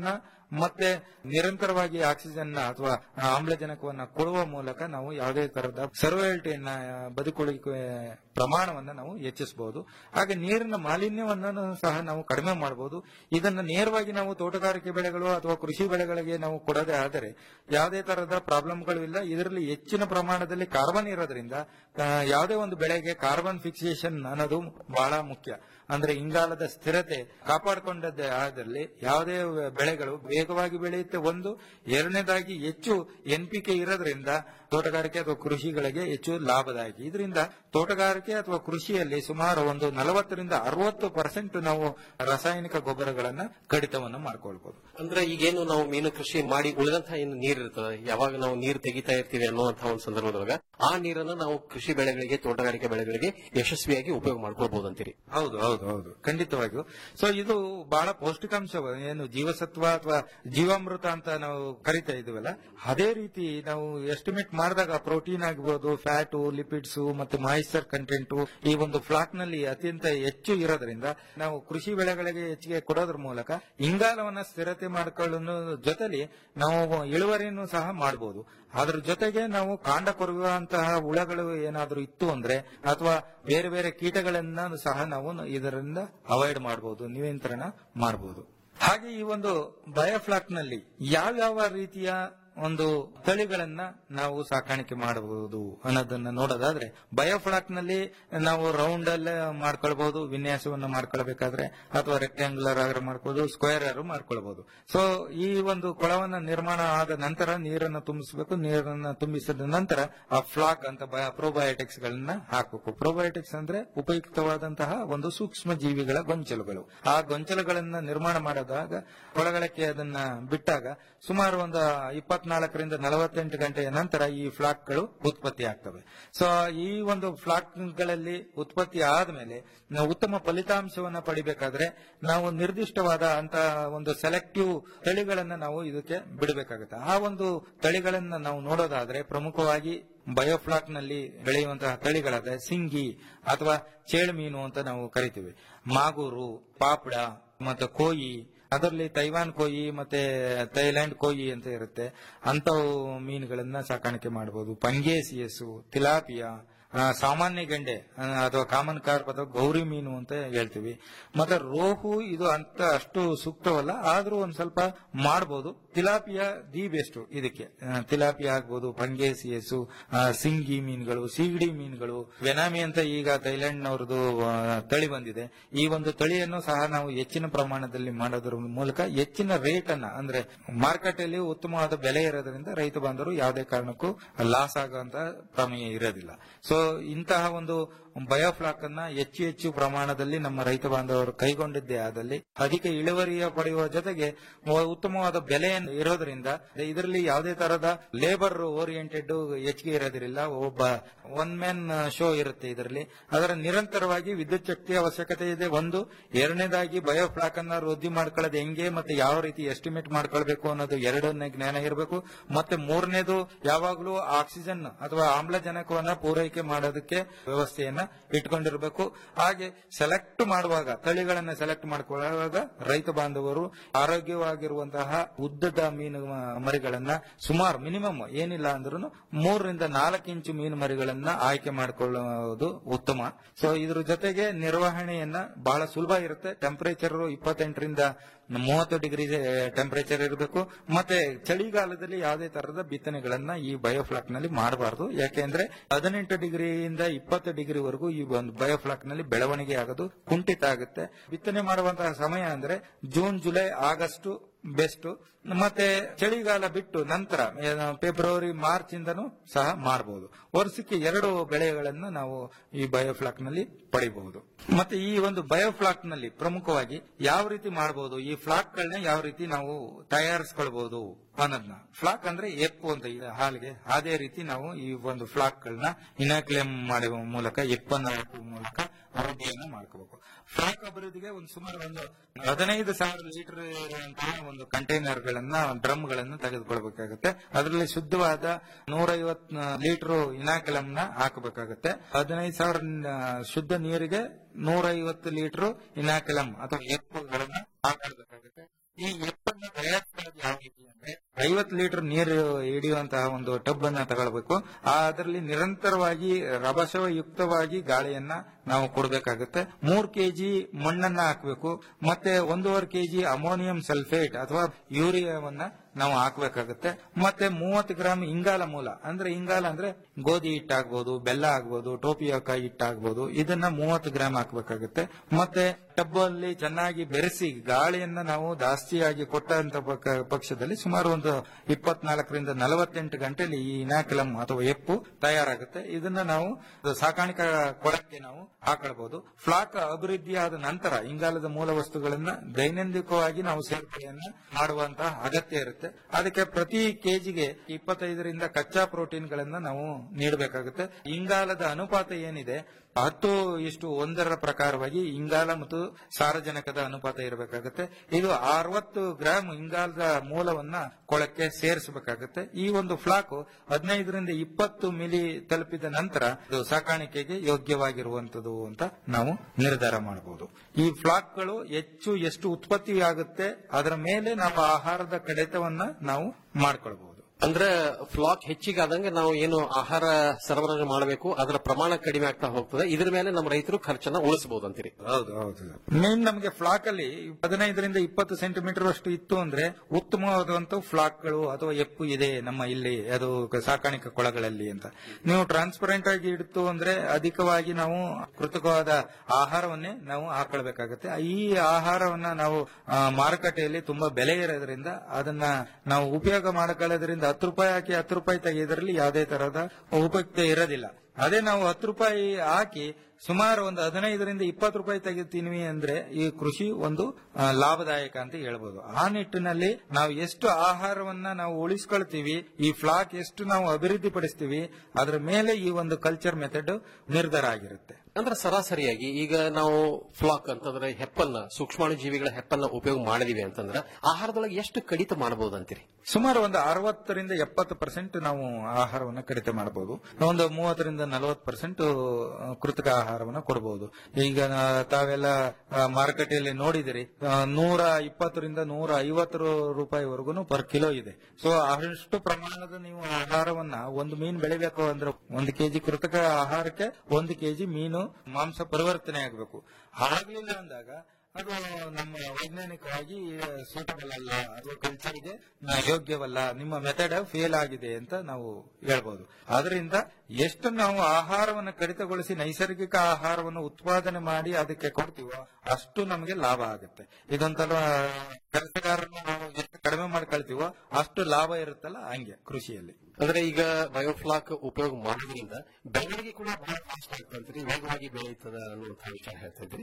Speaker 3: ಮತ್ತೆ ನಿರಂತರವಾಗಿ ಆಕ್ಸಿಜನ್ ಅಥವಾ ಆಮ್ಲಜನಕವನ್ನ ಕೊಡುವ ಮೂಲಕ ನಾವು ಯಾವುದೇ ತರಹದ ಸರ್ವೈಲ್ಟಿಯನ್ನ ಬದುಕುಳಿಕೆ ಪ್ರಮಾಣವನ್ನ ನಾವು ಹೆಚ್ಚಿಸಬಹುದು ಹಾಗೆ ನೀರಿನ ಮಾಲಿನ್ಯವನ್ನ ಸಹ ನಾವು ಕಡಿಮೆ ಮಾಡಬಹುದು ಇದನ್ನ ನೇರವಾಗಿ ನಾವು ತೋಟಗಾರಿಕೆ ಬೆಳೆಗಳು ಅಥವಾ ಕೃಷಿ ಬೆಳೆಗಳಿಗೆ ನಾವು ಕೊಡದೆ ಆದರೆ ಯಾವುದೇ ತರಹದ ಪ್ರಾಬ್ಲಮ್ಗಳು ಇಲ್ಲ ಇದರಲ್ಲಿ ಹೆಚ್ಚಿನ ಪ್ರಮಾಣದಲ್ಲಿ ಕಾರ್ಬನ್ ಇರೋದ್ರಿಂದ ಆ, ಯಾವುದೇ ಒಂದು ಬೆಳೆಗೆ ಕಾರ್ಬನ್ ಫಿಕ್ಸೇಷನ್ ಅನ್ನೋದು ಬಹಳ ಮುಖ್ಯ ಅಂದ್ರೆ ಇಂಗಾಲದ ಸ್ಥಿರತೆ ಕಾಪಾಡಿಕೊಂಡದ್ದೇ ಆದಲ್ಲಿ ಯಾವುದೇ ಬೆಳೆಗಳು ವೇಗವಾಗಿ ಬೆಳೆಯುತ್ತೆ ಒಂದು ಎರಡನೇದಾಗಿ ಹೆಚ್ಚು ಎನ್ ಪಿ ಕೆ ಇರೋದ್ರಿಂದ ತೋಟಗಾರಿಕೆ ಅಥವಾ ಕೃಷಿಗಳಿಗೆ ಹೆಚ್ಚು ಲಾಭದಾಯಕ ಇದರಿಂದ ತೋಟಗಾರಿಕೆ ಅಥವಾ ಕೃಷಿಯಲ್ಲಿ ಸುಮಾರು ಒಂದು ನಲವತ್ತರಿಂದ ಅರವತ್ತು ಪರ್ಸೆಂಟ್ ನಾವು ರಾಸಾಯನಿಕ ಗೊಬ್ಬರಗಳನ್ನ ಕಡಿತವನ್ನು ಮಾಡ್ಕೊಳ್ಬಹುದು
Speaker 2: ಅಂದ್ರೆ ಈಗೇನು ನಾವು ಮೀನು ಕೃಷಿ ಮಾಡಿ ಉಳಿದಂತಹ ಏನು ನೀರು ಇರ್ತದೆ ಯಾವಾಗ ನಾವು ನೀರು ತೆಗಿತಾ ಇರ್ತೀವಿ ಅನ್ನುವಂತಹ ಒಂದು ಸಂದರ್ಭದೊಳಗ ಆ ನೀರನ್ನ ನಾವು ಕೃಷಿ ಬೆಳೆಗಳಿಗೆ ತೋಟಗಾರಿಕೆ ಬೆಳೆಗಳಿಗೆ ಯಶಸ್ವಿಯಾಗಿ ಉಪಯೋಗ ಮಾಡ್ಕೊಳ್ಬಹುದು ಅಂತೀರಿ
Speaker 3: ಹೌದು ಹೌದು ಹೌದು ಖಂಡಿತವಾಗಿಯೂ ಸೊ ಇದು ಬಹಳ ಪೌಷ್ಟಿಕಾಂಶ ಏನು ಜೀವಸತ್ವ ಅಥವಾ ಜೀವಾಮೃತ ಅಂತ ನಾವು ಕರಿತಾ ಇದೀವಲ್ಲ ಅದೇ ರೀತಿ ನಾವು ಎಸ್ಟಿಮೇಟ್ ಮಾಡಿದಾಗ ಪ್ರೋಟೀನ್ ಆಗ್ಬೋದು ಫ್ಯಾಟು ಲಿಪಿಡ್ಸ್ ಮತ್ತೆ ಮಾಯಿಶ್ಚರ್ ಕಂಟೆಂಟ್ ಈ ಒಂದು ಫ್ಲಾಕ್ ನಲ್ಲಿ ಅತ್ಯಂತ ಹೆಚ್ಚು ಇರೋದ್ರಿಂದ ನಾವು ಕೃಷಿ ಬೆಳೆಗಳಿಗೆ ಹೆಚ್ಚಿಗೆ ಕೊಡೋದ್ರ ಮೂಲಕ ಇಂಗಾಲವನ್ನ ಸ್ಥಿರತೆ ಮಾಡ್ಕೊಳ್ಳೋ ಜೊತೆಲಿ ನಾವು ಇಳುವರಿಯನ್ನು ಸಹ ಮಾಡಬಹುದು ಅದ್ರ ಜೊತೆಗೆ ನಾವು ಕಾಂಡ ಕೊರುವಂತಹ ಹುಳಗಳು ಏನಾದ್ರೂ ಇತ್ತು ಅಂದ್ರೆ ಅಥವಾ ಬೇರೆ ಬೇರೆ ಕೀಟಗಳನ್ನ ಸಹ ನಾವು ಇದರಿಂದ ಅವಾಯ್ಡ್ ಮಾಡಬಹುದು ನಿಯಂತ್ರಣ ಮಾಡಬಹುದು ಹಾಗೆ ಈ ಒಂದು ಬಯೋಫ್ಲಾಕ್ ನಲ್ಲಿ ಯಾವ್ಯಾವ ರೀತಿಯ ಒಂದು ತಳಿಗಳನ್ನ ನಾವು ಸಾಕಾಣಿಕೆ ಮಾಡಬಹುದು ಅನ್ನೋದನ್ನ ನೋಡೋದಾದ್ರೆ ಬಯೋಫ್ಲಾಕ್ ನಲ್ಲಿ ನಾವು ರೌಂಡ್ ಅಲ್ಲೇ ಮಾಡ್ಕೊಳ್ಬಹುದು ವಿನ್ಯಾಸವನ್ನ ಮಾಡ್ಕೊಳ್ಬೇಕಾದ್ರೆ ಅಥವಾ ರೆಕ್ಟಾಂಗುಲರ್ ಆದ್ರೂ ಮಾಡ್ಬೋದು ಸ್ಕ್ವೇರ್ ಆದ್ರೂ ಮಾಡ್ಕೊಳ್ಬಹುದು ಸೊ ಈ ಒಂದು ಕೊಳವನ್ನ ನಿರ್ಮಾಣ ಆದ ನಂತರ ನೀರನ್ನು ತುಂಬಿಸಬೇಕು ನೀರನ್ನ ತುಂಬಿಸಿದ ನಂತರ ಆ ಫ್ಲಾಕ್ ಅಂತ ಪ್ರೋಬಯೋಟಿಕ್ಸ್ ಗಳನ್ನ ಹಾಕಬೇಕು ಪ್ರೋಬಯೋಟಿಕ್ಸ್ ಅಂದ್ರೆ ಉಪಯುಕ್ತವಾದಂತಹ ಒಂದು ಸೂಕ್ಷ್ಮ ಜೀವಿಗಳ ಗೊಂಚಲುಗಳು ಆ ಗೊಂಚಲುಗಳನ್ನ ನಿರ್ಮಾಣ ಮಾಡಿದಾಗ ಕೊಳಗಳಕ್ಕೆ ಅದನ್ನ ಬಿಟ್ಟಾಗ ಸುಮಾರು ಒಂದು ಇಪ್ಪತ್ನಾಲ್ಕರಿಂದ ನಲವತ್ತೆಂಟು ಗಂಟೆಯ ನಂತರ ಈ ಫ್ಲಾಕ್ಗಳು ಉತ್ಪತ್ತಿ ಆಗ್ತವೆ ಸೊ ಈ ಒಂದು ಫ್ಲಾಕ್ಗಳಲ್ಲಿ ಉತ್ಪತ್ತಿ ಆದ್ಮೇಲೆ ನಾವು ಉತ್ತಮ ಫಲಿತಾಂಶವನ್ನ ಪಡಿಬೇಕಾದ್ರೆ ನಾವು ನಿರ್ದಿಷ್ಟವಾದ ಅಂತ ಒಂದು ಸೆಲೆಕ್ಟಿವ್ ತಳಿಗಳನ್ನ ನಾವು ಇದಕ್ಕೆ ಬಿಡಬೇಕಾಗುತ್ತೆ ಆ ಒಂದು ತಳಿಗಳನ್ನ ನಾವು ನೋಡೋದಾದ್ರೆ ಪ್ರಮುಖವಾಗಿ ಬಯೋಫ್ಲಾಕ್ ನಲ್ಲಿ ಬೆಳೆಯುವಂತಹ ತಳಿಗಳಾದ ಸಿಂಗಿ ಅಥವಾ ಚೇಳು ಮೀನು ಅಂತ ನಾವು ಕರಿತೀವಿ ಮಾಗೂರು ಪಾಪಡ ಮತ್ತೆ ಕೋಯಿ ಅದರಲ್ಲಿ ತೈವಾನ್ ಕೋಯಿ ಮತ್ತೆ ಥೈಲ್ಯಾಂಡ್ ಕೋಯಿ ಅಂತ ಇರುತ್ತೆ ಅಂತವು ಮೀನುಗಳನ್ನ ಸಾಕಾಣಿಕೆ ಮಾಡಬಹುದು ಪಂಗೇಸಿಯಸ್ಸು ತಿಲಾಪಿಯಾ ಆ, ಸಾಮಾನ್ಯ ಗೆಂಡೆ ಆ, ಅಥವಾ ಕಾಮನ್ ಕಾರ್ಪ್ ಅಥವಾ ಗೌರಿ ಮೀನು ಅಂತ ಹೇಳ್ತೀವಿ ಮತ್ತೆ ರೋಹು ಇದು ಅಂತ ಅಷ್ಟು ಸೂಕ್ತವಲ್ಲ ಆದ್ರೂ ಒಂದ್ ಸ್ವಲ್ಪ ಮಾಡಬಹುದು ತಿಲಾಪಿಯಾ ದಿ ಬೆಸ್ಟ್ ಇದಕ್ಕೆ ಆ, ತಿಲಾಪಿಯಾ ಆಗ್ಬೋದು ಪಂಗೇಸಿಯಸ್ಸು ಆ, ಸಿಂಗಿ ಮೀನುಗಳು ಸೀಗಡಿ ಮೀನುಗಳು ವೆನಾಮಿ ಅಂತ ಈಗ ಥೈಲ್ಯಾಂಡ್ ನವರದು ತಳಿ ಬಂದಿದೆ ಈ ಒಂದು ತಳಿಯನ್ನು ಸಹ ನಾವು ಹೆಚ್ಚಿನ ಪ್ರಮಾಣದಲ್ಲಿ ಮಾಡೋದ್ರ ಮೂಲಕ ಹೆಚ್ಚಿನ ರೇಟ್ ಅನ್ನ ಅಂದ್ರೆ ಮಾರ್ಕೆಟ್ ಅಲ್ಲಿ ಉತ್ತಮವಾದ ಬೆಲೆ ಇರೋದ್ರಿಂದ ರೈತ ಬಾಂಧವರು ಯಾವುದೇ ಕಾರಣಕ್ಕೂ ಲಾಸ್ ಆಗುವಂತ ಪ್ರಮೇಯ ಇರೋದಿಲ್ಲ ಸೊ ಇಂತಹ ಒಂದು ಬಯೋಫ್ಲಾಕ್ ಅನ್ನ ಹೆಚ್ಚು ಹೆಚ್ಚು ಪ್ರಮಾಣದಲ್ಲಿ ನಮ್ಮ ರೈತ ಬಾಂಧವರು ಕೈಗೊಂಡಿದ್ದೇ ಆದಲ್ಲಿ ಅಧಿಕ ಇಳುವರಿಯ ಪಡೆಯುವ ಜೊತೆಗೆ ವ- ಉತ್ತಮವಾದ ಬೆಲೆ ಇರೋದ್ರಿಂದ ಇದರಲ್ಲಿ ಯಾವುದೇ ತರಹದ ಲೇಬರ್ ಓರಿಯೆಂಟೆಡ್ ಹೆಚ್ಚಿಗೆ ಇರೋದಿಲ್ಲ ಒಬ್ಬ ಒನ್ ಮ್ಯಾನ್ ಶೋ ಇರುತ್ತೆ ಇದರಲ್ಲಿ ಅದರ ನಿರಂತರವಾಗಿ ವಿದ್ಯುತ್ ಶಕ್ತಿ ಅವಶ್ಯಕತೆ ಇದೆ ಒಂದು ಎರಡನೇದಾಗಿ ಬಯೋಫ್ಲಾಕ್ ಅನ್ನ ವೃದ್ಧಿ ಮಾಡ್ಕೊಳ್ಳೋದು ಹೆಂಗೆ ಮತ್ತೆ ಯಾವ ರೀತಿ ಎಸ್ಟಿಮೇಟ್ ಮಾಡ್ಕೊಳ್ಬೇಕು ಅನ್ನೋದು ಎರಡನೇ ಜ್ಞಾನ ಇರಬೇಕು ಮತ್ತೆ ಮೂರನೇದು ಯಾವಾಗಲೂ ಆಕ್ಸಿಜನ್ ಅಥವಾ ಆಮ್ಲಜನಕವನ್ನ ಪೂರೈಕೆ ಮಾಡೋದಕ್ಕೆ ವ್ಯವಸ್ಥೆಯನ್ನ ಇಟ್ಕೊಂಡಿರಬೇಕು ಹಾಗೆ ಸೆಲೆಕ್ಟ್ ಮಾಡುವಾಗ ತಳಿಗಳನ್ನ ಸೆಲೆಕ್ಟ್ ಮಾಡ್ಕೊಳ್ಳುವಾಗ ರೈತ ಬಾಂಧವರು ಆರೋಗ್ಯವಾಗಿರುವಂತಹ ಉದ್ದದ ಮೀನು ಮ- ಮರಿಗಳನ್ನ ಸುಮಾರು ಮಿನಿಮಮ್ ಏನಿಲ್ಲ ಅಂದ್ರೂ ಮೂರರಿಂದ ನಾಲ್ಕು ಇಂಚು ಮೀನು ಮರಿಗಳನ್ನ ಆಯ್ಕೆ ಮಾಡಿಕೊಳ್ಳುವುದು ಉತ್ತಮ ಸೊ ಇದ್ರ ಜೊತೆಗೆ ನಿರ್ವಹಣೆಯನ್ನ ಬಹಳ ಸುಲಭ ಇರುತ್ತೆ ಟೆಂಪರೇಚರ್ ಇಪ್ಪತ್ತೆಂಟರಿಂದ ಮೂವತ್ತು ಡಿಗ್ರಿ ಟೆಂಪರೇಚರ್ ಇರಬೇಕು ಮತ್ತೆ ಚಳಿಗಾಲದಲ್ಲಿ ಯಾವುದೇ ತರಹದ ಬಿತ್ತನೆಗಳನ್ನ ಈ ಬಯೋಫ್ಲಾಕ್ ನಲ್ಲಿ ಮಾಡಬಾರದು ಯಾಕೆಂದ್ರೆ ಹದಿನೆಂಟು ಡಿಗ್ರಿಯಿಂದ ಇಪ್ಪತ್ತು ಡಿಗ್ರಿವರೆಗೂ ಈ ಒಂದು ಬಯೋಫ್ಲಾಕ್ ನಲ್ಲಿ ಬೆಳವಣಿಗೆ ಆಗೋದು ಕುಂಠಿತ ಆಗುತ್ತೆ ಬಿತ್ತನೆ ಮಾಡುವಂತಹ ಸಮಯ ಅಂದ್ರೆ ಜೂನ್ ಜುಲೈ ಆಗಸ್ಟ್ ಬೆಸ್ಟ್ ಮತ್ತೆ ಚಳಿಗಾಲ ಬಿಟ್ಟು ನಂತರ ಏನು ಫೆಬ್ರವರಿ ಮಾರ್ಚ್ ಇಂದನೂ ಸಹ ಮಾಡಬಹುದು ವರ್ಷಕ್ಕೆ ಎರಡು ಬೆಳೆಗಳನ್ನ ನಾವು ಈ ಬಯೋಫ್ಲಾಕ್ ನಲ್ಲಿ ಪಡಿಬಹುದು ಮತ್ತೆ ಈ ಒಂದು ಬಯೋಫ್ಲಾಕ್ ನಲ್ಲಿ ಪ್ರಮುಖವಾಗಿ ಯಾವ ರೀತಿ ಮಾಡಬಹುದು ಈ ಫ್ಲಾಕ್ ಗಳನ್ನ ಯಾವ ರೀತಿ ನಾವು ತಯಾರಿಸ್ಕೊಳ್ಬಹುದು ಅನ್ನೋದನ್ನ ಫ್ಲಾಕ್ ಅಂದ್ರೆ ಎಪ್ಪು ಅಂತ ಇದೆ ಹಾಲಿಗೆ ಅದೇ ರೀತಿ ನಾವು ಈ ಒಂದು ಫ್ಲಾಕ್ ಗಳನ್ನ ಇನಾಕ್ಲೇಮ್ ಮಾಡುವ ಮೂಲಕ ಎಪ್ಪನ್ನ ಹಾಕುವ ಮೂಲಕ ಅಭಿವೃದ್ಧಿಯನ್ನ ಮಾಡ್ಕೋಬೇಕು ಫ್ಲಾಕ್ ಅಭಿವೃದ್ಧಿಗೆ ಒಂದು ಸುಮಾರು ಒಂದು ಹದಿನೈದು ಸಾವಿರ ಲೀಟರ್ ಇರುವಂತಹ ಒಂದು ಕಂಟೈನರ್ ಗಳನ್ನ ಡ್ರಮ್ ಗಳನ್ನ ತೆಗೆದುಕೊಳ್ಬೇಕಾಗುತ್ತೆ ಅದರಲ್ಲಿ ಶುದ್ಧವಾದ ನೂರೈವತ್ ಲೀಟರ್ ಇನಾಕಲಂ ನ ಹಾಕಬೇಕಾಗುತ್ತೆ ಹದಿನೈದು ಸಾವಿರ ನ- ಶುದ್ಧ ನೀರಿಗೆ ನೂರೈವತ್ತು ಲೀಟರ್ ಇನಾಕಲಂ ಅಥವಾ ಎಪ್ಪುಗಳನ್ನ ಹಾಕಬೇಕಾಗುತ್ತೆ ಈ ಎಪ್ಪನ್ನ ತಯಾರಿಸೋದು ಯಾವ ರೀತಿ ಅಂದ್ರೆ ಐವತ್ತು ಲೀಟರ್ ನೀರು ಹಿಡಿಯುವಂತಹ ಒಂದು ಟಬ್ ಅನ್ನ ತಗೊಳ್ಬೇಕು ಅದರಲ್ಲಿ ನಿರಂತರವಾಗಿ ರಭಸಯುಕ್ತವಾಗಿ ಗಾಳಿಯನ್ನ ನಾವು ಕೊಡಬೇಕಾಗುತ್ತೆ ಮೂರ್ ಕೆಜಿ ಮಣ್ಣನ್ನ ಹಾಕಬೇಕು ಮತ್ತೆ ಒಂದೂವರೆ ಕೆಜಿ ಅಮೋನಿಯಂ ಸಲ್ಫೇಟ್ ಅಥವಾ ಯೂರಿಯಾವನ್ನ ನಾವು ಹಾಕಬೇಕಾಗುತ್ತೆ ಮತ್ತೆ ಮೂವತ್ತು ಗ್ರಾಮ್ ಇಂಗಾಲ ಮೂಲ ಅಂದ್ರೆ ಇಂಗಾಲ ಅಂದ್ರೆ ಗೋಧಿ ಹಿಟ್ಟಾಗ್ಬೋದು ಬೆಲ್ಲ ಆಗ್ಬೋದು ಟೋಪಿಯೋಕಾಯಿ ಹಿಟ್ಟಾಗ್ಬೋದು ಇದನ್ನ ಮೂವತ್ತು ಗ್ರಾಮ್ ಹಾಕಬೇಕಾಗುತ್ತೆ ಮತ್ತೆ ಟಬ್ ಅಲ್ಲಿ ಚೆನ್ನಾಗಿ ಬೆರೆಸಿ ಗಾಳಿಯನ್ನ ನಾವು ಜಾಸ್ತಿಯಾಗಿ ಕೊಟ್ಟಂತ ಪಕ್ಕ- ಪಕ್ಷದಲ್ಲಿ ಸುಮಾರು ಒಂದು ಇಪ್ಪತ್ನಾಲ್ಕರಿಂದ ನಲವತ್ತೆಂಟು ಗಂಟೆಯಲ್ಲಿ ಈ ಇನಾಕ್ಲಮ್ ಅಥವಾ ಎಪ್ಪು ತಯಾರಾಗುತ್ತೆ ಇದನ್ನ ನಾವು ಸಾಕಾಣಿಕಾ ಕೊಳಕ್ಕೆ ನಾವು ಹಾಕೊಳ್ಬಹುದು ಫ್ಲಾಕ್ ಅಭಿವೃದ್ಧಿಯಾದ ನಂತರ ಇಂಗಾಲದ ಮೂಲ ವಸ್ತುಗಳನ್ನ ದೈನಂದಿಕವಾಗಿ ನಾವು ಸೇರ್ಪಡೆಯನ್ನ ಮಾಡುವಂತಹ ಅಗತ್ಯ ಇರುತ್ತೆ ಅದಕ್ಕೆ ಪ್ರತಿ ಕೆಜಿಗೆ ಇಪ್ಪತ್ತೈದರಿಂದ ಕಚ್ಚಾ ಪ್ರೋಟೀನ್ ಗಳನ್ನ ನಾವು ನೀಡಬೇಕಾಗುತ್ತೆ ಇಂಗಾಲದ ಅನುಪಾತ ಏನಿದೆ ಹತ್ತು ಇಷ್ಟು ಒಂದರ ಪ್ರಕಾರವಾಗಿ ಇಂಗಾಲ ಮತ್ತು ಸಾರಜನಕದ ಅನುಪಾತ ಇರಬೇಕಾಗುತ್ತೆ ಇದು ಅರವತ್ತು ಗ್ರಾಂ ಇಂಗಾಲದ ಮೂಲವನ್ನ ಕೊಳಕ್ಕೆ ಸೇರಿಸಬೇಕಾಗುತ್ತೆ ಈ ಒಂದು ಫ್ಲಾಕ್ ಹದಿನೈದರಿಂದ ಇಪ್ಪತ್ತು ಮಿಲಿ ತಲುಪಿದ ನಂತರ ಇದು ಸಾಕಾಣಿಕೆಗೆ ಯೋಗ್ಯವಾಗಿರುವಂತದ್ದು ಅಂತ ನಾವು ನಿರ್ಧಾರ ಮಾಡಬಹುದು ಈ ಫ್ಲಾಕ್ಗಳು ಹೆಚ್ಚು ಎಷ್ಟು ಉತ್ಪತ್ತಿ ಆಗುತ್ತೆ ಅದರ ಮೇಲೆ ನಾವು ಆಹಾರದ ಕಡಿತವನ್ನ ನಾವು ಮಾಡ್ಕೊಳ್ಬಹುದು
Speaker 2: ಅಂದ್ರೆ ಫ್ಲಾಕ್ ಹೆಚ್ಚಿಗೆ ಆದಂಗೆ ನಾವು ಏನು ಆಹಾರ ಸರಬರಾಜು ಮಾಡಬೇಕು ಅದರ ಪ್ರಮಾಣ ಕಡಿಮೆ ಆಗ್ತಾ ಹೋಗ್ತದೆ ಇದ್ರ ಮೇಲೆ ನಮ್ಮ ರೈತರು ಖರ್ಚನ್ನ ಉಳಿಸಬಹುದು ಅಂತೀರಿ
Speaker 3: ಹೌದು ಹೌದು ಮೇನ್ ನಮಗೆ ಫ್ಲಾಕ್ ಅಲ್ಲಿ ಹದಿನೈದರಿಂದ ಇಪ್ಪತ್ತು ಸೆಂಟಿಮೀಟರ್ ಅಷ್ಟು ಇತ್ತು ಅಂದ್ರೆ ಉತ್ತಮವಾದಂತ ಫ್ಲಾಕ್ಗಳು ಅಥವಾ ಎಪ್ಪು ಇದೆ ನಮ್ಮ ಇಲ್ಲಿ ಅದು ಸಾಕಾಣಿಕೆ ಕೊಳಗಳಲ್ಲಿ ಅಂತ ನೀವು ಟ್ರಾನ್ಸ್ಪರೆಂಟ್ ಆಗಿ ಇಡ್ತು ಅಂದ್ರೆ ಅಧಿಕವಾಗಿ ನಾವು ಕೃತಕವಾದ ಆಹಾರವನ್ನೇ ನಾವು ಹಾಕೊಳ್ಬೇಕಾಗತ್ತೆ ಈ ಆಹಾರವನ್ನ ನಾವು ಆ, ಮಾರುಕಟ್ಟೆಯಲ್ಲಿ ತುಂಬಾ ಬೆಲೆ ಇರೋದ್ರಿಂದ ಅದನ್ನ ನಾವು ಉಪಯೋಗ ಮಾಡ್ಕೊಳ್ಳೋದ್ರಿಂದ ಹತ್ತು ರೂಪಾಯಿ ಹಾಕಿ ಹತ್ತು ರೂಪಾಯಿ ತೆಗೆಯೋದ್ರಲ್ಲಿ ಯಾವುದೇ ತರಹದ ಉಪಯುಕ್ತ ಇರೋದಿಲ್ಲ ಅದೇ ನಾವು ಹತ್ತು ರೂಪಾಯಿ ಹಾಕಿ ಸುಮಾರು ಒಂದು ಹದಿನೈದರಿಂದ ಇಪ್ಪತ್ತು ರೂಪಾಯಿ ತೆಗಿತೀವಿ ಅಂದ್ರೆ ಈ ಕೃಷಿ ಒಂದು ಆ, ಲಾಭದಾಯಕ ಅಂತ ಹೇಳ್ಬೋದು ಆ ನಿಟ್ಟಿನಲ್ಲಿ ನಾವು ಎಷ್ಟು ಆಹಾರವನ್ನ ನಾವು ಉಳಿಸ್ಕೊಳ್ತೀವಿ ಈ ಫ್ಲಾಕ್ ಎಷ್ಟು ನಾವು ಅಭಿವೃದ್ಧಿ ಪಡಿಸ್ತೀವಿ ಅದರ ಮೇಲೆ ಈ ಒಂದು ಕಲ್ಚರ್ ಮೆಥಡ್ ನಿರ್ಧಾರ ಆಗಿರುತ್ತೆ
Speaker 2: ಅಂದ್ರೆ ಸರಾಸರಿಯಾಗಿ ಈಗ ನಾವು ಫ್ಲಾಕ್ ಅಂತಂದ್ರೆ ಹೆಪ್ಪನ್ನ ಸೂಕ್ಷ್ಮಾಣು ಜೀವಿಗಳ ಹೆಪ್ಪನ್ನ ಉಪಯೋಗ ಮಾಡಿದೀವಿ ಅಂತಂದ್ರೆ ಆಹಾರದೊಳಗೆ ಎಷ್ಟು ಕಡಿತ ಮಾಡಬಹುದು ಅಂತೀರಿ
Speaker 3: ಸುಮಾರು ಒಂದು ಅರವತ್ತರಿಂದ ಎಪ್ಪತ್ತು ಪರ್ಸೆಂಟ್ ನಾವು ಆಹಾರವನ್ನು ಕಡಿತ ಮಾಡಬಹುದು ಒಂದು ಮೂವತ್ತರಿಂದ ನಲವತ್ತು ಪರ್ಸೆಂಟ್ ಕೃತಕ ಆಹಾರವನ್ನು ಕೊಡಬಹುದು ಈಗ ನಾ- ತಾವೆಲ್ಲ ಆ, ಮಾರುಕಟ್ಟೆಯಲ್ಲಿ ನೋಡಿದಿರಿ ಆ, ನೂರ ಇಪ್ಪತ್ತರಿಂದ ನೂರ ಐವತ್ತು ರೂಪಾಯಿವರೆಗೂ ಪರ್ ಕಿಲೋ ಇದೆ ಸೊ ಅಷ್ಟು ಪ್ರಮಾಣದ ನೀವು ಆಹಾರವನ್ನ ಒಂದು ಮೀನು ಬೆಳಿಬೇಕು ಅಂದ್ರೆ ಒಂದು ಕೆಜಿ ಕೃತಕ ಆಹಾರಕ್ಕೆ ಒಂದು ಕೆಜಿ ಮೀನು ಮಾಂಸ ಪರಿವರ್ತನೆ ಆಗಬೇಕು ಆಗಲಿಲ್ಲ ಅಂದಾಗ ಅದು ನಮ್ಮ ವೈಜ್ಞಾನಿಕವಾಗಿ ಸೂಟಬಲ್ ಅಲ್ಲ ಅಥವಾ ಕಲ್ಚರ್ಗೆ ಯೋಗ್ಯವಲ್ಲ ನಿಮ್ಮ ಮೆಥಡ್ ಫೇಲ್ ಆಗಿದೆ ಅಂತ ನಾವು ಹೇಳ್ಬೋದು ಆದ್ರಿಂದ ಎಷ್ಟು ನಾವು ಆಹಾರವನ್ನು ಕಡಿತಗೊಳಿಸಿ ನೈಸರ್ಗಿಕ ಆಹಾರವನ್ನು ಉತ್ಪಾದನೆ ಮಾಡಿ ಅದಕ್ಕೆ ಕೊಡ್ತೀವೋ ಅಷ್ಟು ನಮಗೆ ಲಾಭ ಆಗುತ್ತೆ ಇದೊಂಥರ ಕೆಲಸಗಾರರನ್ನು ನಾವು ಎಷ್ಟು ಕಡಿಮೆ ಮಾಡ್ಕೊಳ್ತೀವೋ ಅಷ್ಟು ಲಾಭ ಇರುತ್ತಲ್ಲ ಹಂಗೆ ಕೃಷಿಯಲ್ಲಿ
Speaker 2: ಅಂದ್ರೆ ಈಗ ಬಯೋಫ್ಲಾಕ್ ಉಪಯೋಗ ಮಾಡೋದ್ರಿಂದ ಬೆಳವಣಿಗೆ ಕೂಡ ಬಹಳ ಫಾಸ್ಟ್ ಆಗ್ತಂತ್ರಿ ವೇಗವಾಗಿ ಬೆಳೆಯುತ್ತದೆ ಅನ್ನುವಂಥ ವಿಚಾರ ಹೇಳ್ತಾ ಇದ್ರಿ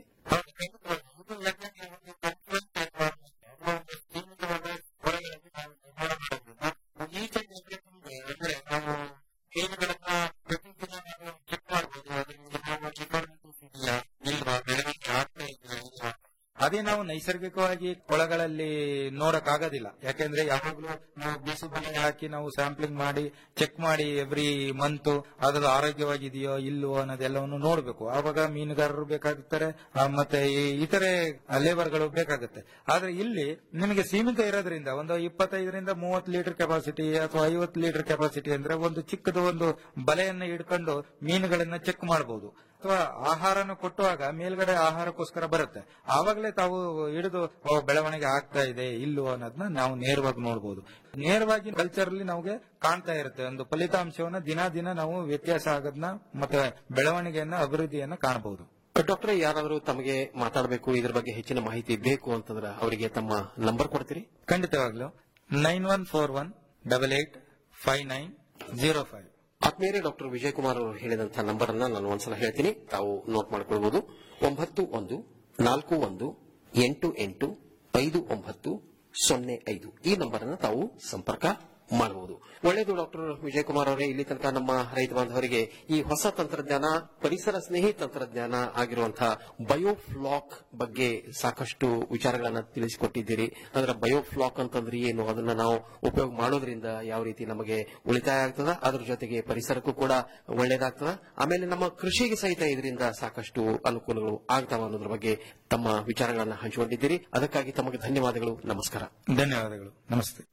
Speaker 3: ಅದೇ ನಾವು ನೈಸರ್ಗಿಕವಾಗಿ ಕೊಳಗಳಲ್ಲಿ ನೋಡಕ್ಕಾಗೋದಿಲ್ಲ ಯಾಕೆಂದ್ರೆ ಯಾವಾಗಲೂ ನಾವು ಬೀಸು ಬಲೆ ಹಾಕಿ ನಾವು ಸ್ಯಾಂಪ್ಲಿಂಗ್ ಮಾಡಿ ಚೆಕ್ ಮಾಡಿ ಎವ್ರಿ ಮಂತ್ ಅದು ಆರೋಗ್ಯವಾಗಿದೆಯೋ ಇಲ್ವೋ ಅನ್ನೋದೆಲ್ಲವನ್ನು ನೋಡಬೇಕು ಆವಾಗ ಮೀನುಗಾರರು ಬೇಕಾಗುತ್ತಾರೆ ಆ, ಮತ್ತೆ ಈ ಇತರೆ ಲೇಬರ್ಗಳು ಬೇಕಾಗುತ್ತೆ ಆದ್ರೆ ಇಲ್ಲಿ ನಿಮಗೆ ಸೀಮಿತ ಇರೋದ್ರಿಂದ ಒಂದು ಇಪ್ಪತ್ತೈದರಿಂದ ಮೂವತ್ತು ಲೀಟರ್ ಕೆಪಾಸಿಟಿ ಅಥವಾ ಐವತ್ತು ಲೀಟರ್ ಕೆಪಾಸಿಟಿ ಅಂದ್ರೆ ಒಂದು ಚಿಕ್ಕದು ಒಂದು ಬಲೆಯನ್ನ ಹಿಡ್ಕೊಂಡು ಮೀನುಗಳನ್ನ ಚೆಕ್ ಮಾಡಬಹುದು ಅಥವಾ ಆಹಾರನ ಕೊಟ್ಟುವಾಗ ಮೇಲ್ಗಡೆ ಆಹಾರಕ್ಕೋಸ್ಕರ ಬರುತ್ತೆ ಆವಾಗಲೇ ತಾವು ಹಿಡಿದು ಓ, ಬೆಳವಣಿಗೆ ಆಗ್ತಾ ಇದೆ ಇಲ್ಲೋ ಅನ್ನೋದನ್ನ ನಾವು ನೇರವಾಗಿ ನೋಡಬಹುದು ನೇರವಾಗಿ ಕಲ್ಚರ್ ಅಲ್ಲಿ ನಮಗೆ ಕಾಣ್ತಾ ಇರುತ್ತೆ ಒಂದು ಫಲಿತಾಂಶವನ್ನ ದಿನ ದಿನ ನಾವು ವ್ಯತ್ಯಾಸ ಆಗೋದನ್ನ ಮತ್ತೆ ಬೆಳವಣಿಗೆಯನ್ನ ಅಭಿವೃದ್ಧಿಯನ್ನ ಕಾಣಬಹುದು
Speaker 2: ಡಾಕ್ಟರ್ ಯಾರಾದರೂ ತಮಗೆ ಮಾತಾಡಬೇಕು ಇದ್ರ ಬಗ್ಗೆ ಹೆಚ್ಚಿನ ಮಾಹಿತಿ ಬೇಕು ಅಂತಂದ್ರೆ ಅವರಿಗೆ ತಮ್ಮ ನಂಬರ್ ಕೊಡ್ತೀರಿ
Speaker 3: ಖಂಡಿತವಾಗ್ಲು nine one four one double eight five nine zero five
Speaker 2: ಆತ್ಮೀಯರೇ ಡಾಕ್ಟರ್ ವಿಜಯ್ ಕುಮಾರ್ ಅವರು ಹೇಳಿದಂತಹ ನಂಬರ್ ಅನ್ನ ನಾನು ಒಂದ್ಸಲ ಹೇಳ್ತೀನಿ ತಾವು ನೋಟ್ ಮಾಡ್ಕೊಳ್ಬಹುದು ಒಂಬತ್ತು ಒಂದು ನಾಲ್ಕು ಒಂದು ಎಂಟು ಎಂಟು ಐದು ಒಂಬತ್ತು ಸೊನ್ನೆ ಐದು ಈ ನಂಬರ್ ಅನ್ನು ತಾವು ಸಂಪರ್ಕ ಮಾಡಬಹುದು ಒಳ್ಳೆಯದು ಡಾಕ್ಟರ್ ವಿಜಯ್ ಕುಮಾರ್ ಅವರೇ ಇಲ್ಲಿ ತನಕ ನಮ್ಮ ರೈತ ಬಾಂಧವರಿಗೆ ಈ ಹೊಸ ತಂತ್ರಜ್ಞಾನ ಪರಿಸರ ಸ್ನೇಹಿ ತಂತ್ರಜ್ಞಾನ ಆಗಿರುವಂತಹ ಬಯೋಫ್ಲಾಕ್ ಬಗ್ಗೆ ಸಾಕಷ್ಟು ವಿಚಾರಗಳನ್ನ ತಿಳಿಸಿಕೊಟ್ಟಿದ್ದೀರಿ ಅಂದ್ರೆ ಬಯೋಫ್ಲಾಕ್ ಅಂತಂದ್ರೆ ಏನು ಅದನ್ನ ನಾವು ಉಪಯೋಗ ಮಾಡೋದ್ರಿಂದ ಯಾವ ರೀತಿ ನಮಗೆ ಉಳಿತಾಯ ಆಗ್ತದ ಅದ್ರ ಜೊತೆಗೆ ಪರಿಸರಕ್ಕೂ ಕೂಡ ಒಳ್ಳೇದಾಗ್ತದ ಆಮೇಲೆ ನಮ್ಮ ಕೃಷಿಗೆ ಸಹಿತ ಇದರಿಂದ ಸಾಕಷ್ಟು ಅನುಕೂಲಗಳು ಆಗ್ತಾವ ಅನ್ನೋದ್ರ ಬಗ್ಗೆ ತಮ್ಮ ವಿಚಾರಗಳನ್ನ ಹಂಚಿಕೊಂಡಿದ್ದೀರಿ ಅದಕ್ಕಾಗಿ ತಮಗೆ ಧನ್ಯವಾದಗಳು ನಮಸ್ಕಾರ
Speaker 3: ಧನ್ಯವಾದಗಳು ನಮಸ್ತೆ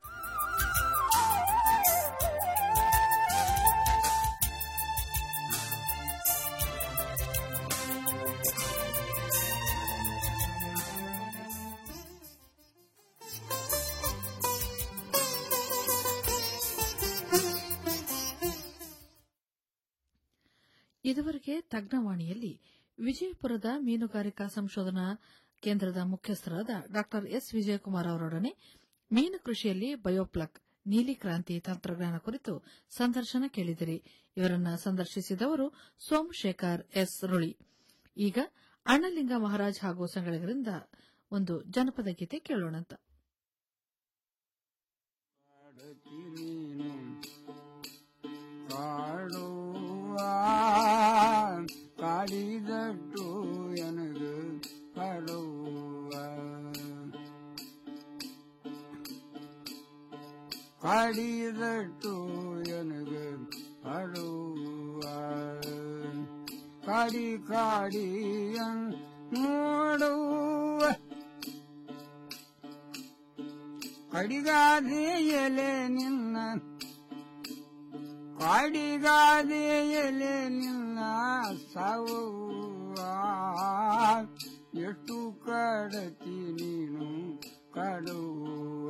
Speaker 1: ಇದುವರೆಗೆ ತಜ್ಞವಾಣಿಯಲ್ಲಿ ವಿಜಯಪುರದ ಮೀನುಗಾರಿಕಾ ಸಂಶೋಧನಾ ಕೇಂದ್ರದ ಮುಖ್ಯಸ್ಥರಾದ ಡಾ ಎಸ್ ವಿಜಯಕುಮಾರ್ ಅವರೊಡನೆ ಮೀನು ಕೃಷಿಯಲ್ಲಿ ಬಯೋಪ್ಲಕ್ ನೀಲಿ ಕ್ರಾಂತಿ ತಂತ್ರಜ್ಞಾನ ಕುರಿತು ಸಂದರ್ಶನ ಕೇಳಿದಿರಿ ಇವರನ್ನ ಸಂದರ್ಶಿಸಿದವರು ಸೋಮಶೇಖರ್ ಎಸ್ ರುಳಿ ಈಗ ಅಣ್ಣಲಿಂಗ ಮಹಾರಾಜ್ ಹಾಗೂ ಸಂಗಳಿಗರಿಂದ ಒಂದು ಜನಪದ ಗೀತೆ ಕೇಳೋಣಂತ
Speaker 4: ನೀನು ಕಾಡುವ ಕಾಡಿದಟ್ಟು ಎನದು ಕಾಡುವ ಕಾಡಿದಟ್ಟು ಎನದು ಕಾಡುವ ಕಾಡಿ ಕಾಡಿಯನ್ ನೋಡುವ ಕಡಿಗಾದೆ ಎಲೆ ನಿನ್ನ ಕಾಡಿಗಾದೆ ಎಲೆ ನಿನ್ನ ಸಾವುವ ಎಷ್ಟು ಕಡತಿ ನೀನು ಕಡುವ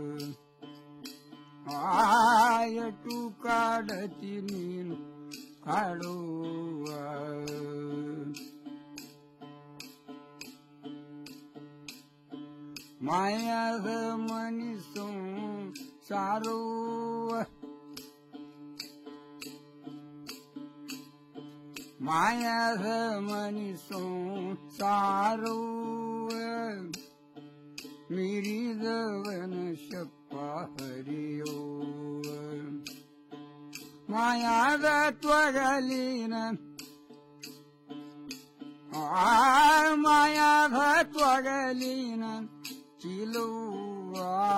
Speaker 4: ಆ ಎಷ್ಟು ಕಾಡತಿ ನೀನು ಕಾಡುವ ಮಾಯಾದ ಮನಿಸು ಸಾರುವ ಮಾಯಾದ ಮನಿಸು ಸಾರುವ ಮೀರಿದವನ ಶಪ್ಪ ಹರಿಯೋವ ಮಾಯಾದ ತ್ವಗಲಿನ ಆ ಮಾಯಾದ ತ್ವಗಲಿನ ಚಿಲುವ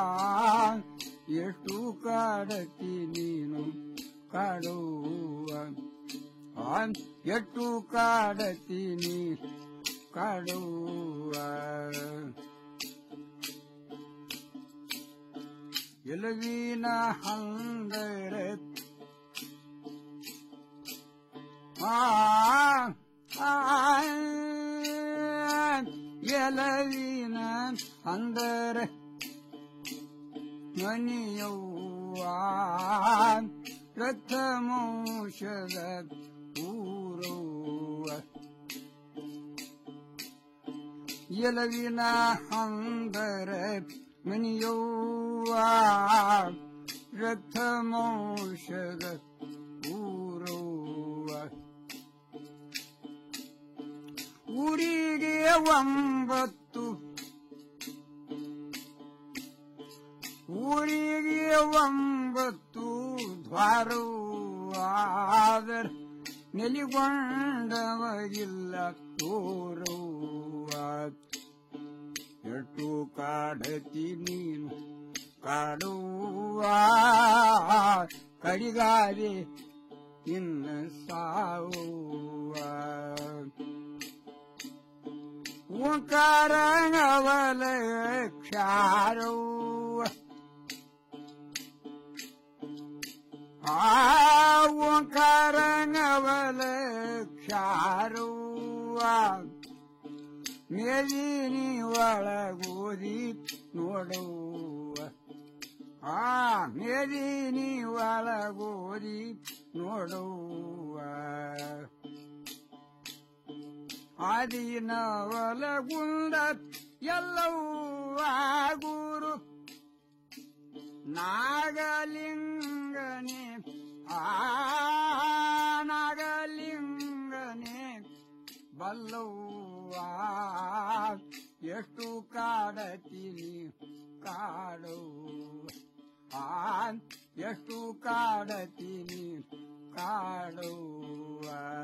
Speaker 4: ಎಷ್ಟು ಕಾಡತಿ ನೀನು ಕಾಡುವ ಆ, ಎಷ್ಟು ಕಾಡತಿ ನೀ ಕಾಡುವ ಎಲವಿನ ಹಂದರ ಆ ಆ, ಎಲವಿನ ಅಂದರ ಮನಿಯವ್ವ ಪ್ರಥಮೌಷಧ ಪೂರವ್ವ ಎಲವಿನ ಅಂದರ ಮನಿಯವ್ವ ಪ್ರಥಮೌಷಧ ಪೂರವ್ವ ಊರಿಗೆ ಒಂಬತ್ತು ಊರಿಗೆ ಒಂಬತ್ತು ದ್ವಾರವಾದರ ನೆಲಿಗೊಂಡವಗಿಲ್ಲ ತೋರುವ ಎಷ್ಟು ಕಾಡತಿ ನೀನು ಕಾಡುವ ಕಡಿಗಾರಿ ಇನ್ನ ಸಾವುವ ಓಂಕಾರವಲ ಕ್ಷಾರವ್ವ ಆ ಓಂಕಾರವಲ ಕ್ಷಾರವ್ವ ಮೇಲಿನಿ ಒಳಗೋದಿ ನೋಡುವ ಆ ಮೇಲಿನಿ ಒಳಗೋದಿ ನೋಡುವ ಆದಿನವಲಗುಂದ ಎಲ್ಲವ್ವ ಗುರು ನಾಗಲಿಂಗನೇ ಆ ನಾಗಲಿಂಗನೇ ಬಲ್ಲವ್ವ ಎಷ್ಟು ಕಾಡತೀನಿ ಕಾಡುವ ಆ ಎಷ್ಟು ಕಾಡತೀನಿ ಕಾಡುವ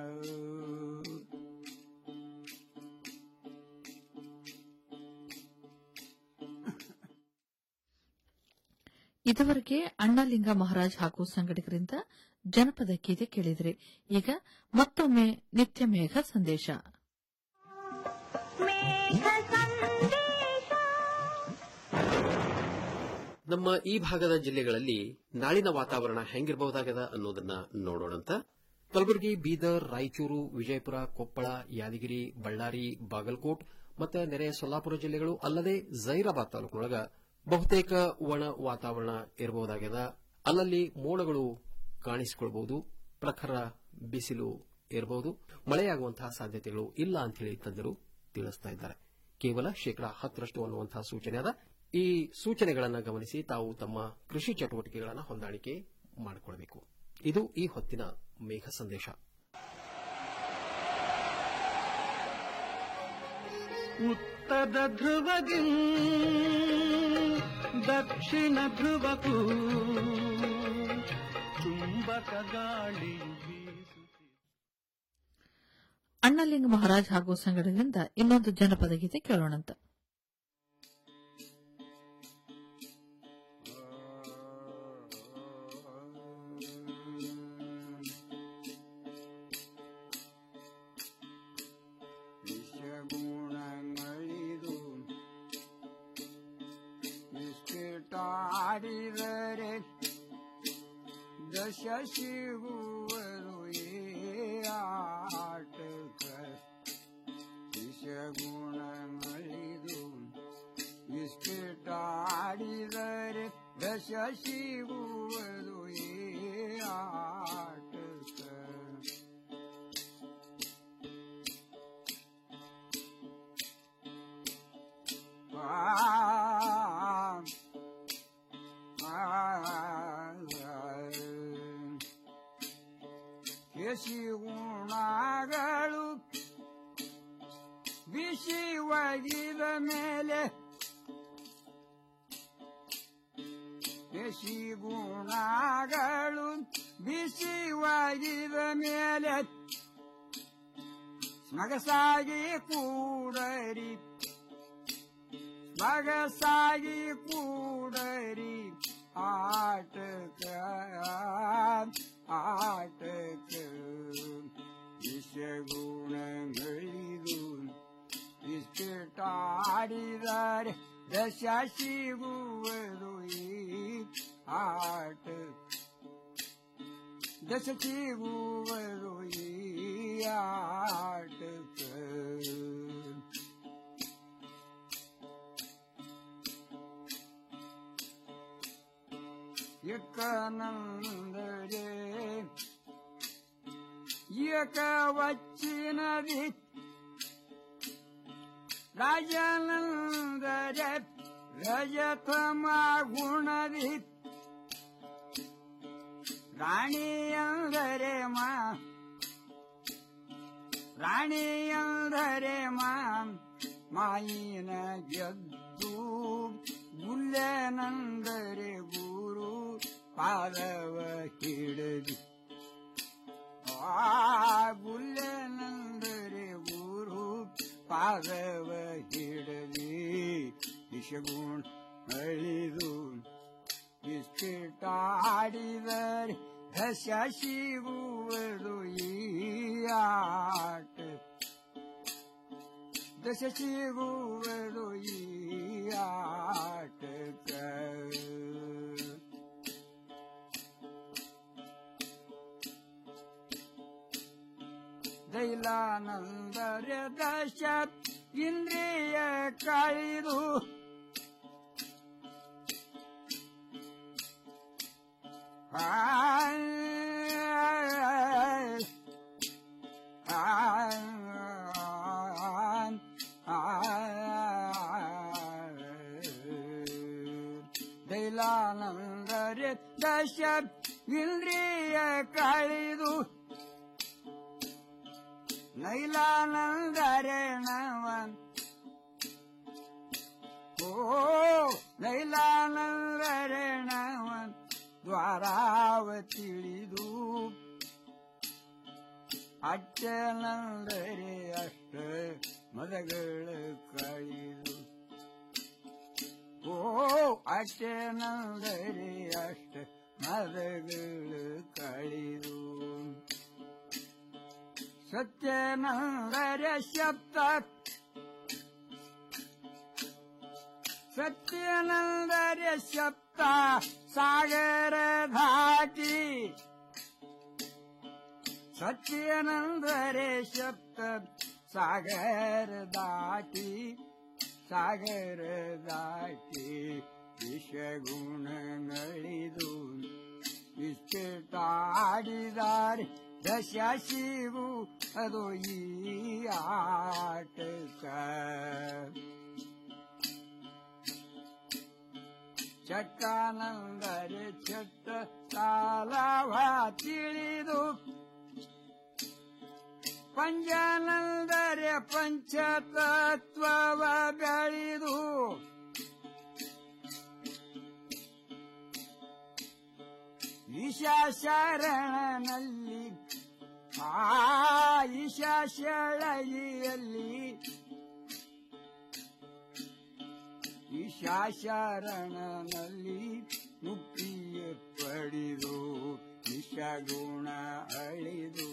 Speaker 1: ಇದುವರೆಗೆ ಅಣ್ಣಲಿಂಗ ಮಹಾರಾಜ್ ಹಾಗೂ ಸಂಗಡಿಗರಿಂದ ಜನಪದ ಗೀತೆ ಕೇಳಿದ್ರಿ ಈಗ ಮತ್ತೊಮ್ಮೆ ನಿತ್ಯ ಮೇಘ ಸಂದೇಶ
Speaker 2: ನಮ್ಮ ಈ ಭಾಗದ ಜಿಲ್ಲೆಗಳಲ್ಲಿ ನಾಳಿನ ವಾತಾವರಣ ಹೆಂಗಿರಬಹುದಾಗದ ಅನ್ನೋದನ್ನ ನೋಡೋಣಂತ ಕಲಬುರಗಿ ಬೀದರ್ ರಾಯಚೂರು ವಿಜಯಪುರ ಕೊಪ್ಪಳ ಯಾದಗಿರಿ ಬಳ್ಳಾರಿ ಬಾಗಲಕೋಟ್ ಮತ್ತು ನೆರೆಯ ಸೊಲ್ಲಾಪುರ ಜಿಲ್ಲೆಗಳು ಅಲ್ಲದೆ ಜೈರಾಬಾದ್ ತಾಲೂಕಿನೊಳಗ ಬಹುತೇಕ ಒಣ ವಾತಾವರಣ ಇರಬಹುದಾಗ್ಯದ ಅಲ್ಲಲ್ಲಿ ಮೋಡಗಳು ಕಾಣಿಸಿಕೊಳ್ಬಹುದು ಪ್ರಖರ ಬಿಸಿಲು ಇರಬಹುದು ಮಳೆಯಾಗುವಂತಹ ಸಾಧ್ಯತೆಗಳು ಇಲ್ಲ ಅಂತ ಹೇಳಿ ತಜ್ಞರು ತಿಳಿಸ್ತಾ ಇದ್ದಾರೆ ಕೇವಲ ಶೇಕಡಾ ಹತ್ತರಷ್ಟು ಅನ್ನುವಂತಹ ಸೂಚನೆ ಅದ ಈ ಸೂಚನೆಗಳನ್ನು ಗಮನಿಸಿ ತಾವು ತಮ್ಮ ಕೃಷಿ ಚಟುವಟಿಕೆಗಳನ್ನು ಹೊಂದಾಣಿಕೆ ಮಾಡಿಕೊಳ್ಳಬೇಕು ಇದು ಈ ಹೊತ್ತಿನ ಮೇಘ ಸಂದೇಶ
Speaker 5: ಉತ್ತರ ಧ್ರುವದಿ ದಕ್ಷಿಣ ಧ್ರುವಕ್ಕೂ ಚುಂಬಕ ಗಾಳಿಯು ಬೀಸುತ್ತಿದೆ
Speaker 1: ಅಣ್ಣಲಿಂಗ ಮಹಾರಾಜ್ ಹಾಗೂ ಸಂಗಡಿಗರಿಂದ ಇನ್ನೊಂದು ಜನಪದ ಗೀತೆ ಕೇಳೋಣಂತ
Speaker 4: ವಿಷಗುಣಗಳಿದು ಇಷ್ಟಿಟ್ಟಾಡಿದರೆ ದಶ ಸಿಗುವರು ಏ ಆಟಕ ವಿಷಗುಣಗಳಿದು ಇಷ್ಟಿಟ್ಟಾಡಿದರೆ ದಶ ಸಿಗುವರು ಏ ಆಟಕ ಆ ಕೇಸಿ ಗುಣಗಳು ಬಿಸಿ ಒಗಿದ ಮೇಲೆ ಕೇಸಿ ಗುಣಗಳು ಬಿಸಿ ಒಗಿದ ಮೇಲೆ ಮಗಸಾಗಿ ಕೂಡರಿ ಮಗಸಾಗಿ ಕೂಡರಿ ಆಟಕ ಆಟಕ ವಿಷಗುಣಗಳಿದು ಇಷ್ಟಾಡಿದರೆ ದಶ ಸಿಗುವುದು ಈ ಆಟ ದಶ ಸಿಗುವುದು ಈ ಆಟಕ ಏಕನಂದರೆ ಏಕ ವಚ್ಚಿನದಿ ರಾಜನಂದರೆ ರಜತಮ ಗುಣದಿ ರಾಣಿಯಂದರೆ ಮಾ ರಾಣಿಯಂದರೆ ಮಾ ಮಾಯಿನ ಗೆದ್ದು ಗುಲ್ಲೆನಂದರೆ ಗುರು ಪಾದವ ಹಿಡದಿ ಆ ಗುಲ್ಲೆನಂದರೆ ಗುರು ಪಾದವ ಹಿಡದಿ ವಿಷಗುಣ ಅಳಿದು ಇಷ್ಟಿಟ್ಟಾಡಿದರೆ ದಶ ಸಿಗುವುದು ಈ ಆಟ ದಶ ಸಿಗುವುದು ಈ ಆಟಕ ದೈಲಾನಂದರ ದಶ ಇಂದ್ರಿಯ ಕಳೆದು ದೈಲಾನಂದರೆ ದಶ ಇಂದ್ರಿಯ ಕಳೆದು ನೈಲಾನಂದರೆ ನವನ್ ಓ ನೈಲಾನಂದರೆ ನವನ್ ದ್ವಾರಾವ ತಿಳಿದು ಅಚ್ಚನಂದರೆ ಅಷ್ಟ ಮದಗಳು ಕಳಿದು ಓ ಅಚ್ಚನಂದರೆ ಅಷ್ಟ ಮದಗಳು ಕಳಿದು ಸತ್ಯನಂದರೆ ಶಬ್ದ ಸತ್ಯನಂದರೆ ಶಬ್ದ ಸಾಗರ ಧಾಟಿ ಸತ್ಯನಂದರೆ ಶಬ್ದ ಸಾಗರ ದಾಟಿ ಸಾಗರ ದಾಟಿ ವಿಷಗುಣಗಳಿದು ಇಷ್ಟಾಡಿದಾರೆ ದಶಾಶಿಗೂ ಅದು ಈ ಆಟಕ ಚಕ್ಕಾನಂದರೆ ಚಟ್ಟ ಸಾಲವ ತಿಳಿದು ಪಂಚಾನಂದರೆ ಪಂಚತತ್ವವ ಬೆಳೆದು ಈಶಾ ಶರಣನಲ್ಲಿ ಆ ಈಶಾ ಶಳಗಿಯಲ್ಲಿ ಈಶಾ ಶರಣನಲ್ಲಿ ಮುಕ್ತಿಯ ಪಡೆದು ಈಶಗುಣ ಅಳಿದು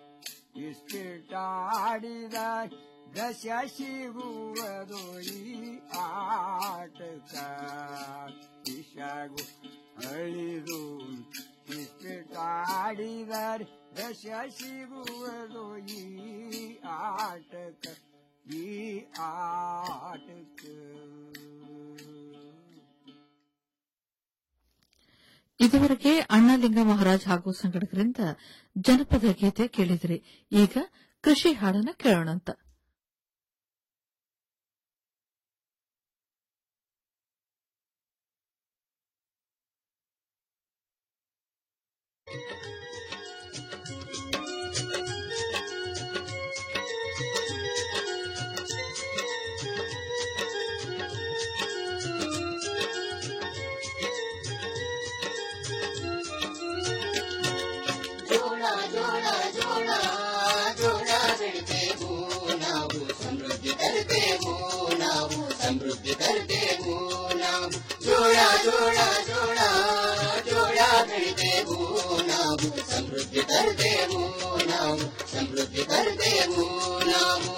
Speaker 4: ಇಷ್ಟಿಟ್ಟಾಡಿದ ದಶ ಸಿಗುವುದು ಈ ಆಟಕ ಈಶಾಗು ಅಳಿದು ಇಷ್ಟಿಟ್ಟಾಡಿದರೆ ದಶ ಸಿಗುವುದು ಈ ಆಟಕ ಈ ಆಟಕ
Speaker 1: ಇದುವರೆಗೆ ಅಣ್ಣಲಿಂಗ ಮಹಾರಾಜ್ ಹಾಗೂ ಸಂಘಟಕರಿಂದ ಜನಪದ ಗೀತೆ ಕೇಳಿದಿರಿ ಈಗ ಕೃಷಿ ಹಾಡನ್ನ ಕೇಳೋಣಂತ
Speaker 6: ಜೋಳ ಜೋಳ ಜೋಳ ಜೋಳ ಬೆಳಿತೇವು ನಾವು ಸಮೃದ್ಧಿ ತರುತ್ತೇವು ನಾವು ಸಮೃದ್ಧಿ ತರುತ್ತೇವು ನಾವು ಜೋಳ ಜೋಳ ಜೋಳ ಜೋಳ ಬೆಳಿತೇವು ನಾವು ಸಮೃದ್ಧಿ ತರುತ್ತೇವು ನಾವು ಸಮೃದ್ಧಿ ತರುತ್ತೇವು ನಾವು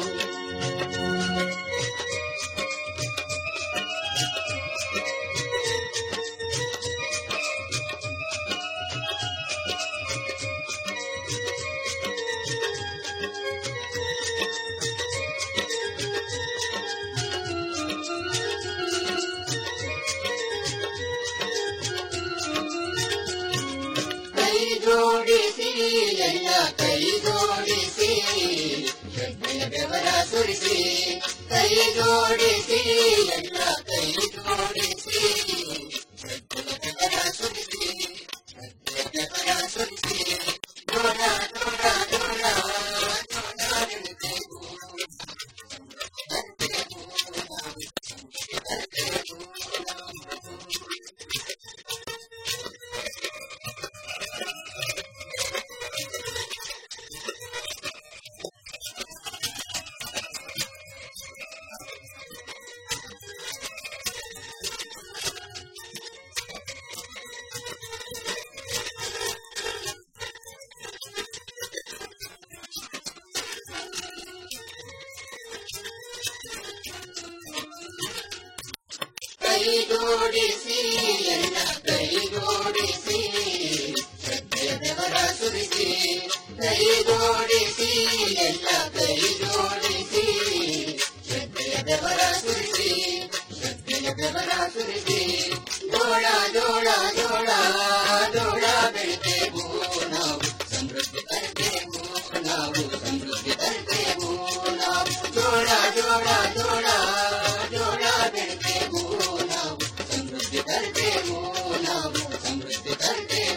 Speaker 6: ಕೈ ಜೋಡಿಸಿ ಎಲ್ಲ ಕೈ ಜೋಡಿಸಿ ಶ್ರದ್ಧೆಯ ಬೆವರ ಸುರಿಸಿ ಕೈ ಜೋಡಿಸಿ ಎಲ್ಲ ಕೈ ಜೋಡಿಸಿ ಶ್ರದ್ಧೆಯ ಬೆವರ ಸುರಿಸಿ ಶ್ರದ್ಧೆಯ ಬೆವರ ಸುರಿಸಿ ಜೋಡ ಜೋಡ ಜೋಡ ಜೋಡ ಬೆಳಿತೇವು ಕೈ ಜೋಡಿಸಿ ಎಲ್ಲ ಕೈ ಜೋಡಿಸಿ ಶ್ರದ್ಧೆಯ ಬೆವರ ಸುರಿಸಿ ಕೈ ಜೋಡಿಸಿ ಎಲ್ಲ ಕೈ ಜೋಡಿಸಿ ಶ್ರದ್ಧೆಯ ಬೆವರ ಸುರಿಸಿ ಶ್ರದ್ಧೆಯ ಬೆವರ ಸುರಿಸಿ ಜೋಳ ಜೋಳ ಜೋಳ ಜೋಳ ಬೆಳಿತೇವು ನಾವು ಸಮೃದ್ಧಿ ತರ್ತೇವು ನಾವು ಸಮೃದ್ಧಿ ತರ್ತೇವು ನಾವು ಜೋಳ ಜೋಳ ಜೋಳ ಜೋಳ ಬೆಳಿತೇವು ನಾವು ಸಮೃದ್ಧಿ ತರ್ತೇವು